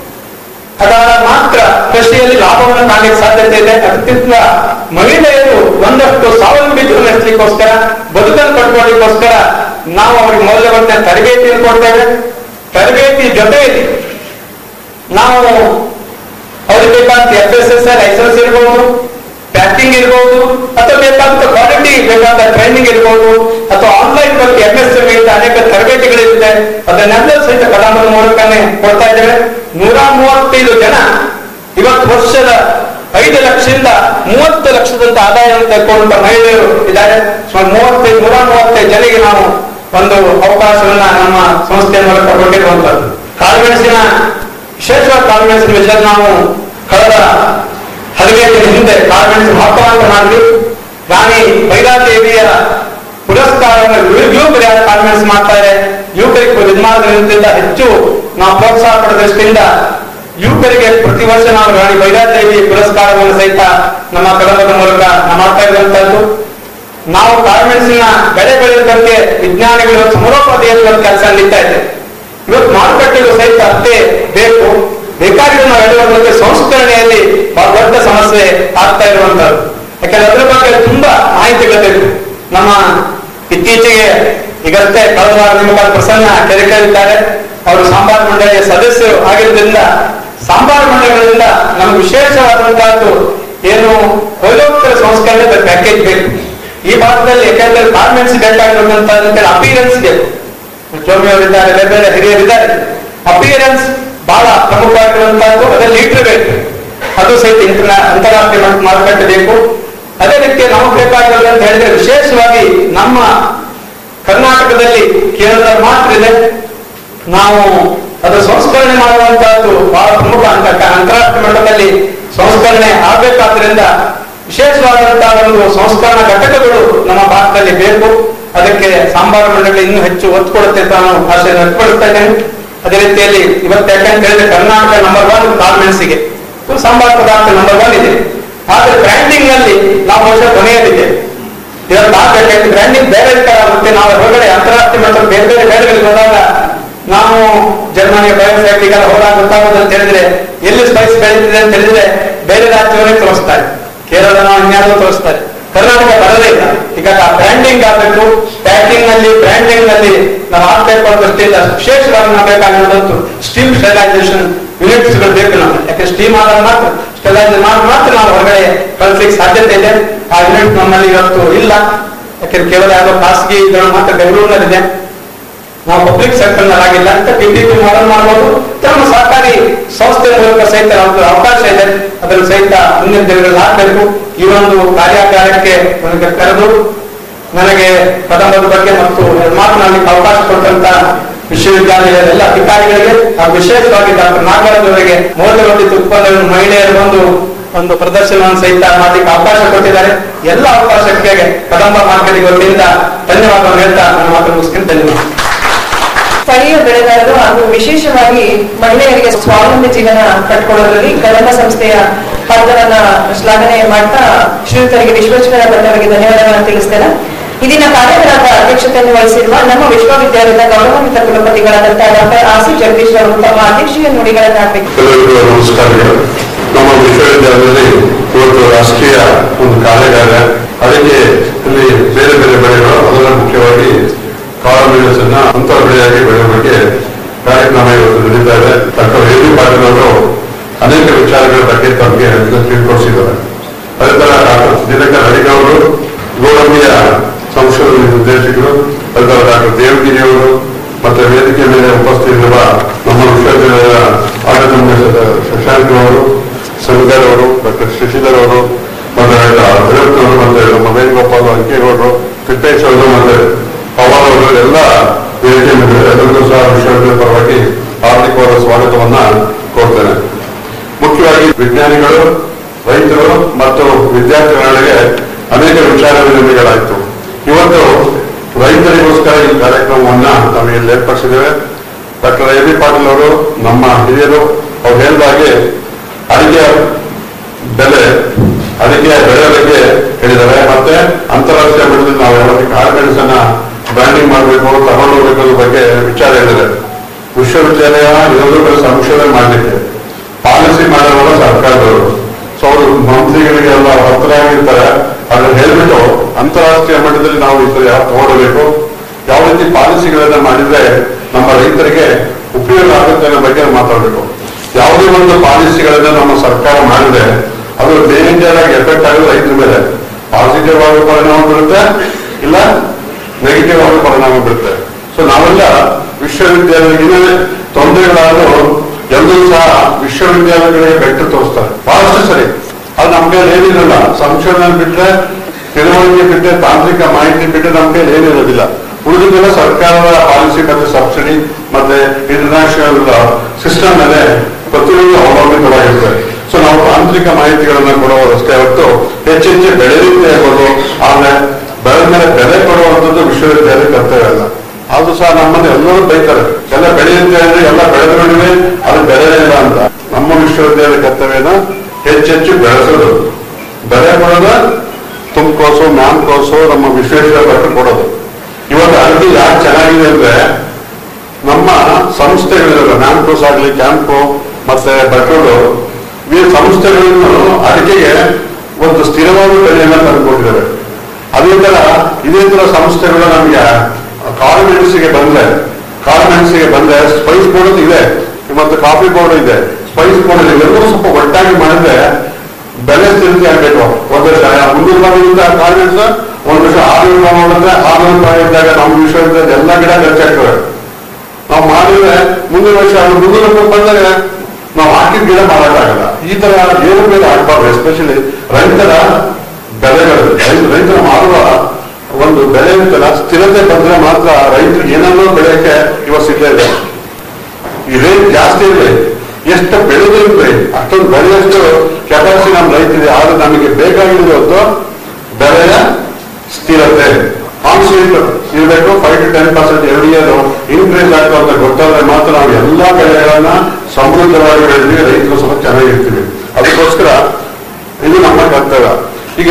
Speaker 11: ಅದರ ಮಾತ್ರ ಕೃಷಿಯಲ್ಲಿ ಲಾಭವನ್ನು ಕಾಣಲಿಕ್ಕೆ ಸಾಧ್ಯತೆ ಇದೆ ಅದಕ್ಕಿಂತ ಮಹಿಳೆಯರು ಒಂದಷ್ಟು ಸ್ವಾವಲಂಬಿ ಜೀವನ ನಡೆಸಲಿಕ್ಕೋಸ್ಕರ ಬದುಕನ್ನು ಕಟ್ಕೊಳ್ಳಿಕ್ಕೋಸ್ಕರ ನಾವು ಅವರಿಗೆ ಮೌಲ್ಯವರ್ಧನೆ ತರಬೇತಿಯನ್ನು ಕೊಡ್ತೇವೆ ತರಬೇತಿ ಜೊತೆಯಲ್ಲಿ ನಾವು ಅವ್ರಿಗೆ ಬೇಕಾದ ಎಫ್ ಎಸ್ ಎಸ್ ಲೈಸೆನ್ಸ್ ಇರ್ಬೋದು ಪ್ಯಾಕಿಂಗ್ ಇರ್ಬೋದು ಅಥವಾ ಬೇಕಾದಂತ ಕ್ವಾಲಿಟಿ ಬೇಕಾದ ಟ್ರೈನಿಂಗ್ ಇರ್ಬೋದು ಅಥವಾ ಆನ್ಲೈನ್ ಬಗ್ಗೆ ಎಂ ಎಸ್ ಅನೇಕ ತರಬೇತಿಗಳಿರುತ್ತೆ ಅದನ್ನೆಲ್ಲ ಸಹಿತ ಕಲಾಮದ ಮೂಲಕನೇ ಕೊಡ್ತಾ ಇದ್ದೇವೆ ನೂರ ಮೂವತ್ತೈದು ಜನ ಇವತ್ತು ವರ್ಷದ ಐದು ಲಕ್ಷದಿಂದ ಮೂವತ್ತು ಲಕ್ಷದಂತ ಆದಾಯವನ್ನು ತೆಗೆದುಕೊಂಡ ಮಹಿಳೆಯರು ಇದ್ದಾರೆ ಸುಮಾರು ಮೂವತ್ತೈದು ನೂರ ಮೂವತ್ತೈದು ಜನರಿಗೆ ನಾವು ಒಂದು ಅವಕಾಶವನ್ನ ನಮ್ಮ ಸಂಸ್ಥೆಯ ಮೂಲಕ ಕೊಟ್ಟಿರುವಂತದ್ದು ಕಾಳುಮೆಣಸಿನ ವಿಶೇಷವಾಗಿ ಕಾಳುಮೆಣಸಿನ ವಿಷಯ ನಾವು ಕಳೆದ ಹದಿನೈದು ದಿನ ಹಿಂದೆ ಕಾಳುಮೆಣಸಿನ ಮಹತ್ವ ಅಂತ ಮಾಡಿದ್ವಿ ರಾಣಿ ಬೈರಾದೇವಿಯ ಪುರಸ್ಕಾರವನ್ನು ಯುವಕರು ಯಾರು ಕಾನ್ಫಿಡೆನ್ಸ್ ಮಾಡ್ತಾರೆ ಯುವಕರಿಗೆ ಇದು ಮಾಡೋದ್ರಿಂದ ಹೆಚ್ಚು ನಾವು ಪ್ರೋತ್ಸಾಹ ಪಡೆದ ದೃಷ್ಟಿಯಿಂದ ಯುವಕರಿಗೆ ಪ್ರತಿ ವರ್ಷ ನಾವು ರಾಣಿ ಬೈರಾದೇವಿ ಪುರಸ್ಕಾರವನ್ನು ಸಹಿತ ನಮ್ಮ ಕಲಮದ ಮೂಲಕ ನಾವು ಮಾಡ್ತಾ ಇರುವಂತದ್ದು ನಾವು ಕಾಳುಮೆಣಸಿನ ಬೆಳೆ ಬೆಳೆಯೋದಕ್ಕೆ ವಿಜ್ಞಾನಿಗಳು ಸಮರೋಪಾದಿಯಲ್ಲಿ ಒಂದು ಕೆಲಸ ನಡೀತಾ ಇದೆ ಇವತ್ತು ಮಾರುಕಟ್ಟೆಗೂ ಸಹಿತ ಅಷ್ಟೇ ಬೇಕು ಬೇಕಾಗಿರೋ ನಾವು ಹೇಳುವುದಕ್ಕೆ ಸಂಸ್ಕರಣೆಯಲ್ಲಿ ಬಹಳ ದೊಡ್ಡ ಸಮಸ್ಯೆ ಆಗ್ತಾ ಇರುವಂತದ್ದು ಯಾಕಂದ್ರೆ ಅದ್ರ ಬಗ್ಗೆ ತುಂಬಾ ಮಾಹಿತಿಗಳಿದೆ ನಮ್ಮ ಇತ್ತೀಚೆಗೆ ಈಗಷ್ಟೇ ಕಳೆದ ವಾರ ನಿಮ್ಮ ಪ್ರಸನ್ನ ಕೆರೆಕರಿದ್ದಾರೆ ಅವರು ಸಾಂಬಾರ್ ಮಂಡಳಿಯ ಸದಸ್ಯರು ಆಗಿರೋದ್ರಿಂದ ಸಾಂಬಾರ್ ಮಂಡಳಿಗಳಿಂದ ನಮ್ಗೆ ವಿಶೇಷವಾದಂತಹದ್ದು ಏನು ಕೊಯ್ಲೋತ್ತರ ಸಂಸ್ಕರಣೆ ಪ್ಯಾಕೇಜ್ ಬೇಕು ಈ ಭಾಗದಲ್ಲಿ ಯಾಕಂದ್ರೆ ಗಾರ್ಮೆಂಟ್ಸ್ ಬೇಕಾಗಿರುವಂತಹ ಅಪಿಯರೆನ್ಸ್ ಬೇಕು ಜೋಮಿ ಅವರಿದ್ದಾರೆ ಬೇರೆ ಬೇರೆ ಹಿರಿಯರಿದ್ದಾರೆ ಅಪಿಯರೆನ್ಸ್ ಬಹಳ ಪ್ರಮುಖವಾಗಿರುವಂತಹದ್ದು ಅದರಲ್ಲಿ ಲೀಟರ್ ಬೇಕು ಅದು ಸಹಿತ ಇಂಟರ್ನಾ ಅಂತಾರಾಷ್ಟ್ರೀಯ ಮಟ್ಟ ಮಾರುಕಟ್ಟೆ ಬೇಕು ಅದೇ ರೀತಿ ನಮಗೆ ಬೇಕಾಗಿರೋದು ಅಂತ ಹೇಳಿದ್ರೆ ವಿಶೇಷವಾಗಿ ನಮ್ಮ ಕರ್ನಾಟಕದಲ್ಲಿ ಕೇರಳದಲ್ಲಿ ಮಾತ್ರ ಇದೆ ನಾವು ಅದು ಸಂಸ್ಕರಣೆ ಮಾಡುವಂತಹದ್ದು ಬಹಳ ಪ್ರಮುಖ ಅಂತ ಅಂತಾರಾಷ್ಟ್ರೀಯ ಮಟ್ಟದಲ್ಲಿ ಸಂಸ್ಕರಣೆ ಆಗ್ಬೇಕಾದ್ರಿಂದ ವಿಶೇಷವಾದಂತಹ ಒಂದು ಸಂಸ್ಕರಣಾ ಘಟಕಗಳು ನಮ್ಮ ಭಾರತದಲ್ಲಿ ಬೇಕು ಅದಕ್ಕೆ ಸಾಂಬಾರು ಮಂಡಳಿ ಇನ್ನೂ ಹೆಚ್ಚು ಒತ್ತು ಕೊಡುತ್ತೆ ಅಂತ ನಾನು ಆಶಯ ವ್ಯಕ್ತಪಡಿಸ್ತಾ ಇದ್ದೇನೆ ಅದೇ ರೀತಿಯಲ್ಲಿ ಇವತ್ತು ಯಾಕಂತ ಹೇಳಿದ್ರೆ ಕರ್ನಾಟಕ ನಂಬರ್ ಒನ್ ಕಾಳ್ಮೆಣಸಿಗೆ ಸಾಂಬಾರ್ ಪದಾರ್ಥ ನಂಬರ್ ಒನ್ ಇದೆ ಆದ್ರೆ ಬ್ರ್ಯಾಂಡಿಂಗ್ ನಲ್ಲಿ ನಾವು ಬಹುಶಃ ಕೊನೆಯಲ್ಲಿದೆ ಇವತ್ತು ಆಗ್ಬೇಕಾದ್ರೆ ಬ್ರ್ಯಾಂಡಿಂಗ್ ಬೇರೆ ತರ ಮತ್ತೆ ನಾವು ಹೊರಗಡೆ ಅಂತಾರಾಷ್ಟ್ರೀಯ ಮಟ್ಟದ ಬೇರೆ ಬೇರೆ ಬೇರೆಗಳಿಗೆ ಹೋದಾಗ ನಾವು ಜರ್ಮನಿಯ ಬಯೋ ಫ್ಯಾಕ್ಟ್ರಿಗೆಲ್ಲ ಹೋದಾಗ ಗೊತ್ತಾಗೋದು ಅಂತ ಹೇಳಿದ್ರೆ ಎಲ್ಲಿ ಸ್ಪೈಸ್ ಬೆಳೀತಿದೆ ಅಂತ ಹೇಳಿದ್ರೆ ಬೇರೆ ರಾಜ್ಯವನ್ನೇ ತೋರಿಸ್ತಾರೆ ಕೇರಳ ನಾವು ಇನ್ಯಾವುದೋ ತೋರಿಸ್ತಾರೆ ಕರ್ನಾಟಕ ಬರದೇ ಇಲ್ಲ ಈಗ ಬ್ರ್ಯಾಂಡಿಂಗ್ ಆಗಬೇಕು ಪ್ಯಾಕಿಂಗ್ ನಲ್ಲಿ ಬ್ರ್ಯಾಂಡಿಂಗ್ ನಲ್ಲಿ ನಾವು ಆಗ್ಬೇಕು ಅನ್ನೋ ದೃಷ್ಟಿಯಿಂದ ವಿಶೇಷವಾಗಿ ನಾವು ಬೇಕಾಗಿರೋದಂತೂ ಸ್ಟೀಮ್ ಸ್ಟೆಲೈಸೇಷನ್ ಯೂನಿಟ್ಸ್ ಗಳು ಬೇಕು ನಮ್ಗೆ ಯಾಕೆ ಸ್ಟೀಮ್ ಆದಾಗ ಮಾತ್ರ ಸ್ಟೆಲೈಸರ್ ಮಾಡಿ ಮಾತ್ರ ನಾವು ಹೊರಗಡೆ ಕಳಿಸ್ಲಿಕ್ಕೆ ಸಾಧ್ಯತೆ ಇದೆ ಆ ಯೂನಿಟ್ ನಮ್ಮಲ್ಲಿ ಇವತ್ತು ಇಲ್ಲ ಯಾಕೆಂದ್ರೆ ಕೇವಲ ಯಾವುದೋ ಖಾಸಗಿ ಇದನ್ನು ಮಾತ್ರ ಬೆಂಗಳೂರಿನಲ್ಲಿದೆ ನಾವು ಪಬ್ಲಿಕ್ ಸೆಕ್ಟರ್ ಆಗಿಲ್ಲ ಅಂತ ಪಿಪಿಪಿ ಮಾಡಲ್ ಮಾಡಬಹುದು ನಮ್ಮ ಸರ್ಕಾರಿ ಸಂಸ್ಥೆ ಮೂಲಕ ಸಹಿತ ನಮ್ಗೆ ಅವಕಾಶ ಇದೆ ಅದನ್ನು ಸಹಿತ ಮುಂದಿನ ದಿನಗಳಲ್ಲಿ ಹಾಕಬೇಕು ಈ ಒಂದು ಕಾರ್ಯಾಗಾರಕ್ಕೆ ನನಗೆ ಕರೆದು ನನಗೆ ಕದಂಬದ ಬಗ್ಗೆ ಮತ್ತು ಮಾತನಾಡಲಿಕ್ಕೆ ಅವಕಾಶ ಕೊಟ್ಟಂತ ವಿಶ್ವವಿದ್ಯಾಲಯದ ಎಲ್ಲ ಅಧಿಕಾರಿಗಳಿಗೆ ಹಾಗೂ ವಿಶೇಷವಾಗಿ ಡಾಕ್ಟರ್ ನಾಗರಾಜ್ ಅವರಿಗೆ ಮೌಲ್ಯವರ್ಧಿತ ಉತ್ಪನ್ನಗಳನ್ನು ಮಹಿಳೆಯರು ಒಂದು ಒಂದು ಪ್ರದರ್ಶನವನ್ನು ಸಹಿತ ಮಾಡಲಿಕ್ಕೆ ಅವಕಾಶ ಕೊಟ್ಟಿದ್ದಾರೆ ಎಲ್ಲ ಅವಕಾಶಕ್ಕೆ ಕದಂಬ ಮಾರ್ಕೆಟಿಂಗ್ ವತಿಯಿಂದ ಧನ್ಯವಾದವನ್ನು ಹೇಳ್ತಾ ನನ್ನ ಮಾತು ಮುಗಿಸ್ತೀನಿ ಧನ್ಯವಾದ
Speaker 9: ಸ್ಥಳೀಯ ಬೆಳೆಗಾರರು ಹಾಗೂ ವಿಶೇಷವಾಗಿ ಮಹಿಳೆಯರಿಗೆ ಸ್ವಾವಲಂಬಿ ಜೀವನ ಕಟ್ಕೊಳ್ಳೋದ್ರಲ್ಲಿ ಕದಂಬ ಸಂಸ್ಥೆಯ ಪಾತ್ರವನ್ನ ಶ್ಲಾಘನೆ ಮಾಡ್ತಾ ಶ್ರೀಯುತರಿಗೆ ವಿಶ್ವೇಶ್ವರ ಭಟ್ ಅವರಿಗೆ ಧನ್ಯವಾದಗಳನ್ನು ತಿಳಿಸ್ತೇನೆ ಇದಿನ ಕಾರ್ಯಕ್ರಮದ ಅಧ್ಯಕ್ಷತೆಯನ್ನು ವಹಿಸಿರುವ ನಮ್ಮ ವಿಶ್ವವಿದ್ಯಾಲಯದ ಗೌರವಾನ್ವಿತ ಕುಲಪತಿಗಳಾದಂತಹ ಡಾಕ್ಟರ್ ಆಸಿ ಜಗದೀಶ್ ಅವರು ತಮ್ಮ ಅಧ್ಯಕ್ಷೀಯ ನುಡಿಗಳನ್ನಾಗಬೇಕು
Speaker 12: ಎಲ್ಲರಿಗೂ ನಮಸ್ಕಾರಗಳು ನಮ್ಮ ವಿಶ್ವವಿದ್ಯಾಲಯದಲ್ಲಿ ಇವತ್ತು ರಾಷ್ಟ್ರೀಯ ಒಂದು ಕಾರ್ಯಾಗಾರ ಅದಕ್ಕೆ ಇಲ್ಲಿ ಬೇರೆ ಬೇರೆ ಬೆಳೆಗಳು ಅದರಲ್ಲಿ ಮುಖ್ಯವಾಗಿ ಕಾಳು ಮೆಣಸನ್ನ ಅಂತರ ಬೆಳೆಯಾಗಿ ಬೆಳೆಯುವ ಬಗ್ಗೆ ಕಾರ್ಯಕ್ರಮ ಇವತ್ತು ನಡೀತಾ ಇದೆ ಡಾಕ್ಟರ್ ಎ ಬಿ ಪಾಟೀಲ್ ಅವರು ಅನೇಕ ವಿಚಾರಗಳ ಬಗ್ಗೆ ತಮಗೆ ತಿಳ್ಕೊಡಿಸಿದ್ದಾರೆ ಅದೇ ತರ ಡಾಕ್ಟರ್ ದಿನಕರ್ ಅಡಿಗ ಅವರು ಗೋಡಂಬಿಯ ಸಂಶೋಧನೆ ನಿರ್ದೇಶಕರು ಅದೇ ತರ ಡಾಕ್ಟರ್ ದೇವಗಿರಿ ಅವರು ಮತ್ತೆ ವೇದಿಕೆ ಮೇಲೆ ಉಪಸ್ಥಿತಿರುವ ನಮ್ಮ ವಿಶ್ವವಿದ್ಯಾಲಯದ ಆಡಳಿತ ಮಂಡಳಿಯ ಶಶಾಂಕ್ ಅವರು ಸಂಗರ್ ಅವರು ಡಾಕ್ಟರ್ ಶಶಿಧರ್ ಅವರು ಮತ್ತೆ ಭೈರಪ್ಪನವರು ಮತ್ತೆ ನಮ್ಮ ವೇಣುಗೋಪಾಲ್ ಅಂಕೇಗೌಡರು ತಿಪ್ಪೇಶ್ ಅವರು ಮತ್ತೆ ಪವನ್ ಅವರು ಎಲ್ಲ ವೇದಿಕೆ ಮೇಲೆ ಎಲ್ಲರಿಗೂ ಸಹ ವಿಶ್ವವಿದ್ಯಾಲಯ ಪರವಾಗಿ ಹಾರ್ದಿಕವಾದ ಸ್ವಾಗತವನ್ನ ಕೋರ್ತೇನೆ ಮುಖ್ಯವಾಗಿ ವಿಜ್ಞಾನಿಗಳು ರೈತರು ಮತ್ತು ವಿದ್ಯಾರ್ಥಿಗಳಿಗೆ ಅನೇಕ ವಿಚಾರ ವಿನಿಮಯಗಳಾಯಿತು ಇವತ್ತು ರೈತರಿಗೋಸ್ಕರ ಈ ಕಾರ್ಯಕ್ರಮವನ್ನ ನಾವು ಇಲ್ಲಿ ಪಾಟೀಲ್ ಅವರು ನಮ್ಮ ಹಿರಿಯರು ಅವ್ರು ಹೇಳಿದಾಗೆ ಅಡಿಕೆ ಬೆಲೆ ಅಡಿಕೆ ಬೆಳೆ ಬಗ್ಗೆ ಹೇಳಿದ್ದಾರೆ ಮತ್ತೆ ಅಂತಾರಾಷ್ಟ್ರೀಯ ಮಟ್ಟದಲ್ಲಿ ನಾವು ಯಾವಾಗ ಕಾಳುಮೆಣಸನ್ನ ಬ್ರ್ಯಾಂಡಿಂಗ್ ಮಾಡಬೇಕು ತಗೊಂಡು ಹೋಗ್ಬೇಕು ಅನ್ನೋ ಬಗ್ಗೆ ವಿಚಾರ ಹೇಳಿದ್ದಾರೆ ವಿಶ್ವವಿದ್ಯಾಲಯ ಇದೊಂದು ಕಡೆ ಸಂಶೋಧನೆ ಮಾಡಲಿಕ್ಕೆ ಪಾಲಿಸಿ ಮಾಡೋಲ್ಲ ಸರ್ಕಾರದವರು ಸೊ ಅವರು ಮಂತ್ರಿಗಳಿಗೆ ಎಲ್ಲ ಹತ್ತಿರಾಗಿರ್ತಾರೆ ಅದನ್ನ ಹೇಳ್ಬಿಟ್ಟು ಅಂತಾರಾಷ್ಟ್ರೀಯ ಮಟ್ಟದಲ್ಲಿ ನಾವು ಈ ತರ ಯಾವ ತಗೊಳ್ಬೇಕು ಯಾವ ರೀತಿ ಪಾಲಿಸಿಗಳನ್ನ ಮಾಡಿದ್ರೆ ನಮ್ಮ ರೈತರಿಗೆ ಉಪಯೋಗ ಆಗುತ್ತೆ ಅನ್ನೋ ಬಗ್ಗೆ ಮಾತಾಡಬೇಕು ಯಾವುದೇ ಒಂದು ಪಾಲಿಸಿಗಳನ್ನ ನಮ್ಮ ಸರ್ಕಾರ ಮಾಡಿದ್ರೆ ಅದು ಮೇಜರ್ ಆಗಿ ಎಫೆಕ್ಟ್ ಆಗೋದು ರೈತರ ಮೇಲೆ ಪಾಸಿಟಿವ್ ಆಗಿ ಪರಿಣಾಮ ಬೀರುತ್ತೆ ಇಲ್ಲ ನೆಗೆಟಿವ್ ಆಗಿ ಪರಿಣಾಮ ಬೀರುತ್ತೆ ಸೊ ನಾವೆಲ್ಲ ವಿಶ್ವವಿದ್ಯಾಲಯಗಳಿಗೆ ಏನೇ ತೊಂದರೆಗಳಾದರೂ ಎಲ್ಲರೂ ಸಹ ವಿಶ್ವವಿದ್ಯಾಲಯಗಳಿಗೆ ಬೆಟ್ಟ ತೋರಿಸ್ತಾರೆ ಬಹಳಷ್ಟು ಸರಿ ಅದು ನಮ್ಮ ಕೈಯಲ್ಲಿ ಏನಿರಲ್ಲ ಸಂಶೋಧನೆ ಬಿಟ್ರೆ ತಿಳುವಳಿಕೆ ಬಿಟ್ಟರೆ ತಾಂತ್ರಿಕ ಮಾಹಿತಿ ಬಿಟ್ಟರೆ ನಮ್ಮ ಕೈಯಲ್ಲಿ ಏನಿರೋದಿಲ್ಲ ಉಳಿದಿದ್ದೆಲ್ಲ ಸರ್ಕಾರದ ಪಾಲಿಸಿ ಮತ್ತೆ ಸಬ್ಸಿಡಿ ಮತ್ತೆ ಇಂಟರ್ನ್ಯಾಷನಲ್ ಸಿಸ್ಟಮ್ ಮೇಲೆ ಪ್ರತಿಯೊಂದು ಅವಲಂಬಿತವಾಗಿರ್ತದೆ ಸೊ ನಾವು ತಾಂತ್ರಿಕ ಮಾಹಿತಿಗಳನ್ನ ಕೊಡುವುದಷ್ಟೇ ಹೊರತು ಹೆಚ್ಚೆಚ್ಚು ಬೆಳೆಯುತ್ತೆ ಆಗೋದು ಆದ್ರೆ ಬೆಳೆದ ಮೇಲೆ ಬೆಲೆ ಕೊಡುವಂಥದ್ದು ವಿಶ್ವವಿದ್ಯಾಲಯ ಕರ್ತವ್ಯ ಅಲ್ಲ ಆದ್ರೂ ಸಹ ನಮ್ಮನ್ನು ಎಲ್ಲರೂ ಬೈತಾರೆ ಎಲ್ಲ ಬೆಳೆಯುತ್ತೆ ಅಂದ್ರೆ ಎಲ್ಲ ಬೆಳೆದ್ಕೊಂಡಿವೆ ಅದು ಬೆಲೆ ಇಲ್ಲ ಅಂತ ನಮ್ಮ ವಿಶ್ವವಿದ್ಯಾಲಯ ಕರ್ತವ್ಯನ ಹೆಚ್ಚೆಚ್ಚು ಬೆಳೆಸೋದು ಬೆಲೆ ಕೊಡೋದ ತುಮಕೋಸು ಮ್ಯಾಮ್ ಕೋಸು ನಮ್ಮ ವಿಶ್ವೇಶ್ವರ ಭಟ್ರು ಕೊಡೋದು ಇವಾಗ ಅಡಿಕೆ ಯಾಕೆ ಚೆನ್ನಾಗಿದೆ ಅಂದ್ರೆ ನಮ್ಮ ಸಂಸ್ಥೆಗಳಿದಾವೆ ಮ್ಯಾಮ್ಕೋಸ್ ಆಗ್ಲಿ ಕ್ಯಾಂಪು ಮತ್ತೆ ಬಟ್ರೋಲು ಈ ಸಂಸ್ಥೆಗಳನ್ನು ಅಡಿಕೆಗೆ ಒಂದು ಸ್ಥಿರವಾದ ಬೆಲೆಯನ್ನ ತಂದುಕೊಟ್ಟಿದ್ದಾವೆ ಅದೇ ತರ ಇದೇ ತರ ಸಂಸ್ಥೆಗಳು ನಮಗೆ ಕಾಳು ಮೆಣಸಿಗೆ ಬಂದ್ರೆ ಕಾಳು ಮೆಣಸಿಗೆ ಬಂದ್ರೆ ಸ್ಪೈಸ್ ಪೌಡರ್ ಇದೆ ಮತ್ತು ಕಾಫಿ ಪೌಡರ್ ಇದೆ ಸ್ಪೈಸ್ ಪೌಡರ್ ಇವೆಲ್ಲವೂ ಸ್ವಲ್ಪ ಒಟ್ಟಾಗಿ ಮಾಡಿದ್ರೆ ಬೆಲೆ ಸ್ಥಿರತೆ ಆಗ್ಬೇಕು ಒಂದು ವರ್ಷ ಮುನ್ನೂರು ರೂಪಾಯಿಗಿಂತ ಕಾಳು ಮೆಣಸು ಒಂದು ವರ್ಷ ಆರ್ನೂರು ರೂಪಾಯಿ ಮಾಡಿದ್ರೆ ಆರ್ನೂರು ರೂಪಾಯಿ ಇದ್ದಾಗ ನಮ್ಮ ವಿಶ್ವವಿದ್ಯಾಲಯ ಎಲ್ಲ ಗಿಡ ಖರ್ಚಾಗ್ತವೆ ನಾವು ಮಾಡಿದ್ರೆ ಮುಂದಿನ ವರ್ಷ ಅದು ಮುನ್ನೂರು ರೂಪಾಯಿ ಬಂದಾಗ ನಾವು ಹಾಕಿದ ಗಿಡ ಮಾರಾಟಆಗಲ್ಲ ಈ ತರ ಏನು ಬೇರೆ ಆಗ್ಬಾರ್ದು ಎಸ್ಪೆಷಲಿ ರೈತರ ಬೆಳೆಗಳು ರೈತ- ರೈತರ ಮಾರುವ ಒಂದು ಬೆಲೆ ಇರ್ತಲ್ಲ ಸ್ಥಿರತೆ ಬಂದ್ರೆ ಮಾತ್ರ ರೈತರಿಗೆ ಏನನ್ನೋ ಬೆಳೆಯಕ್ಕೆ ಇವತ್ತು ಸಿಗ್ತಾ ಇದೆ ಈ ರೇಟ್ ಜಾಸ್ತಿ ಇರಲಿ ಎಷ್ಟು ಬೆಳೆದು ಇರ್ಲಿ ಅಷ್ಟೊಂದು ಬೆಳೆಯಷ್ಟು ಕೆಪಾಸಿಟಿ ನಮ್ಮ ರೈತರಿಗೆ ಆದ್ರೆ ನಮಗೆ ಬೇಕಾಗಿರೋದು ಹೊತ್ತು ಬೆಲೆಯ ಸ್ಥಿರತೆ ಕಾನ್ಸ್ಟೆಂಟ್ ಇರಬೇಕು ಫೈವ್ ಟು ಟೆನ್ ಪರ್ಸೆಂಟ್ ಎರಡು ಇಯರ್ ಇನ್ಕ್ರೀಸ್ ಆಗ್ತಾ ಅಂತ ಗೊತ್ತಾದ್ರೆ ಮಾತ್ರ ನಾವು ಎಲ್ಲಾ ಬೆಳೆಗಳನ್ನ ಸಮೃದ್ಧವಾಗಿ ಬೆಳೆದ್ವಿ ರೈತರು ಸ್ವಲ್ಪ ಚೆನ್ನಾಗಿರ್ತೀವಿ ಅದಕ್ಕೋಸ್ಕರ ಇದು ನಮ್ಮ ಕರ್ತವ್ಯ ಈಗ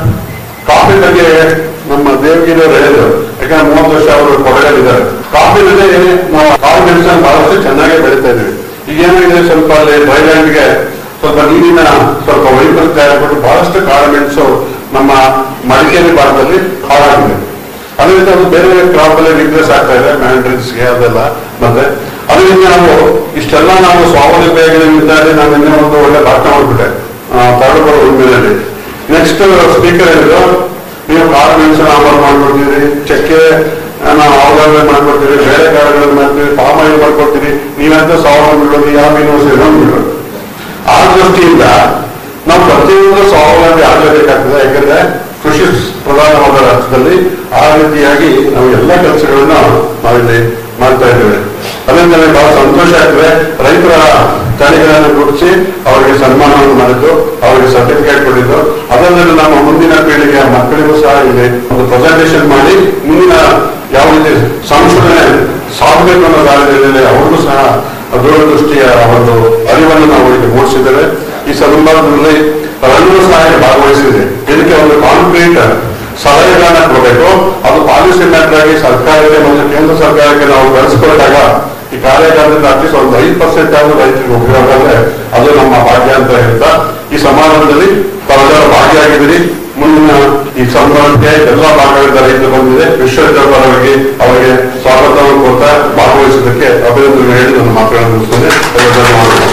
Speaker 12: ಕಾಫಿ ಬಗ್ಗೆ ನಮ್ಮ ದೇವಗಿರಿ ಅವರು ಹೇಳಿದ್ರು ಯಾಕಂದ್ರೆ ಮೂವತ್ತು ವರ್ಷ ಅವರು ಕೊಡಗಲ್ಲಿದ್ದಾರೆ ಕಾಫಿ ಬೆಲೆ ನಾವು ಕಾಫಿ ಮೆಣಸನ್ನು ಬಹಳಷ್ಟು ಚೆನ್ನಾಗಿ ಬೆಳೀತಾ ಇದ್ವಿ ಈಗ ಏನಾಗಿದೆ ಸ್ವಲ್ಪ ಅಲ್ಲಿ ಡ್ರೈಲ್ಯಾಂಡ್ಗೆ ಸ್ವಲ್ಪ ನೀರಿನ ಸ್ವಲ್ಪ ವೈಪರೀತ್ಯ ಆಗ್ಬಿಟ್ಟು ಬಹಳಷ್ಟು ಕಾಳು ಮೆಣಸು ನಮ್ಮ ಮಡಿಕೇರಿ ಭಾಗದಲ್ಲಿ ಹಾಳಾಗಿದೆ ಅದೇ ರೀತಿ ಅದು ಬೇರೆ ಕ್ರಾಪ್ ಅಲ್ಲಿ ರಿಪ್ಲೇಸ್ ಆಗ್ತಾ ಇದೆ ಮ್ಯಾಂಡ್ರಿನ್ಸ್ಗೆ ಅದೆಲ್ಲ ಮತ್ತೆ ಅದರಿಂದ ನಾವು ಇಷ್ಟೆಲ್ಲ ನಾವು ಸ್ವಾವಲಂಬಿಯಾಗಿದ್ದಾಗ ನಾನು ಇನ್ನೂ ಒಂದು ಒಳ್ಳೆ ಭಾಷಣ ಮಾಡ್ಬಿಟ್ಟೆ ತರಡುಬರ ಉಳ್ಮೆಯಲ್ಲಿ ನೆಕ್ಸ್ಟ್ ಸ್ಪೀಕರ್ ಹೇಳಿದ್ರು ನೀವು ಕಾಳು ಮೆಣಸನ್ನು ಆಮದು ಮಾಡ್ಕೊಡ್ತೀರಿ ಚಕ್ಕೆ ನಾವು ಅವಲಂಬನೆ ಮಾಡ್ಕೊಡ್ತೀವಿ ಬೇರೆ ಕಾಳುಗಳನ್ನು ಮಾಡ್ತೀವಿ ಪಾಮ್ ಆಯಿಲ್ ಮಾಡ್ಕೊಡ್ತೀವಿ ನೀವೆಂತ ಸ್ವಾವಲಂಬಿಗಳು ಯಾವ ಯೂನಿವರ್ಸಿಟಿ ಬಿಡೋದು ಆ ದೃಷ್ಟಿಯಿಂದ ನಾವು ಪ್ರತಿಯೊಂದು ಸ್ವಾವಲಂಬಿ ಆಗಲೇಬೇಕಾಗ್ತದೆ ಯಾಕಂದ್ರೆ ಕೃಷಿ ಪ್ರಧಾನವಾದ ರಾಷ್ಟ್ರದಲ್ಲಿ ಆ ರೀತಿಯಾಗಿ ನಾವು ಎಲ್ಲ ಕೆಲಸಗಳನ್ನ ನಾವಿಲ್ಲಿ ಮಾಡ್ತಾ ಇದ್ದೇವೆ ಅದರಿಂದ ನನಗೆ ಬಹಳ ಸಂತೋಷ ಆಗ್ತದೆ ರೈತರ ತಳಿಗಳನ್ನು ಗುರುತಿಸಿ ಅವರಿಗೆ ಸನ್ಮಾನವನ್ನು ಮಾಡಿದ್ದು ಅವರಿಗೆ ಸರ್ಟಿಫಿಕೇಟ್ ಕೊಟ್ಟಿದ್ದು ಅದಲ್ಲದೆ ನಮ್ಮ ಮುಂದಿನ ಪೀಳಿಗೆಯ ಮಕ್ಕಳಿಗೂ ಸಹ ಇಲ್ಲಿ ಒಂದು ಪ್ರೆಸೆಂಟೇಷನ್ ಮಾಡಿ ಮುಂದಿನ ಯಾವ ರೀತಿ ಸಂಶೋಧನೆ ಸಾಧಬೇಕು ಅನ್ನೋ ಕಾರ್ಯದಲ್ಲಿ ಅವ್ರಿಗೂ ಸಹ ದೂರದೃಷ್ಟಿಯ ಒಂದು ಅರಿವನ್ನು ನಾವು ಇಲ್ಲಿ ಮೂಡಿಸಿದ್ದೇವೆ ಈ ಸಂದರ್ಭದಲ್ಲಿ ಅವರೆಲ್ಲರೂ ಸಹ ಇಲ್ಲಿ ಭಾಗವಹಿಸಿದೆ ಇದಕ್ಕೆ ಒಂದು ಕಾಂಕ್ರೀಟ್ ಸಲಹೆಗಳನ್ನ ಕೊಡಬೇಕು ಅದು ಪಾಲಿಸಿ ಮ್ಯಾಟರ್ ಆಗಿ ಸರ್ಕಾರಕ್ಕೆ ಮತ್ತು ಕೇಂದ್ರ ಸರ್ಕಾರಕ್ಕೆ ನಾವು ಬೆಳೆಸ್ಕೊಂಡಾಗ ಈ ಕಾರ್ಯಕಾಲದಿಂದ ಅಟ್ಲೀಸ್ಟ್ ಒಂದು ಐದು ಪರ್ಸೆಂಟ್ ಆದ್ರೂ ರೈತರಿಗೆ ಉಪಯೋಗ ಆದ್ರೆ ಅದು ನಮ್ಮ ಭಾಗ್ಯ ಅಂತ ಹೇಳ್ತಾ ಈ ಸಮಾರಂಭದಲ್ಲಿ ತಾವೆಲ್ಲರೂ ಭಾಗಿಯಾಗಿದ್ದೀರಿ ಮುಂದಿನ ಈ ಸಂಭ್ರಮಕ್ಕೆ ಎಲ್ಲ ಭಾಗಗಳಿಂದ ರೈತರು ಬಂದಿದೆ ವಿಶ್ವವಿದ್ಯಾಲಯವಾಗಿ ಅವರಿಗೆ ಸ್ವಾಗತವನ್ನು ಕೊಡ್ತಾ ಭಾಗವಹಿಸೋದಕ್ಕೆ ಅಭಿನಂದನೆ ಹೇಳಿ ನನ್ನ ಮಾತುಗಳನ್ನು ಮುಗಿಸ್ತೇನೆ ಧನ್ಯವಾದಗಳು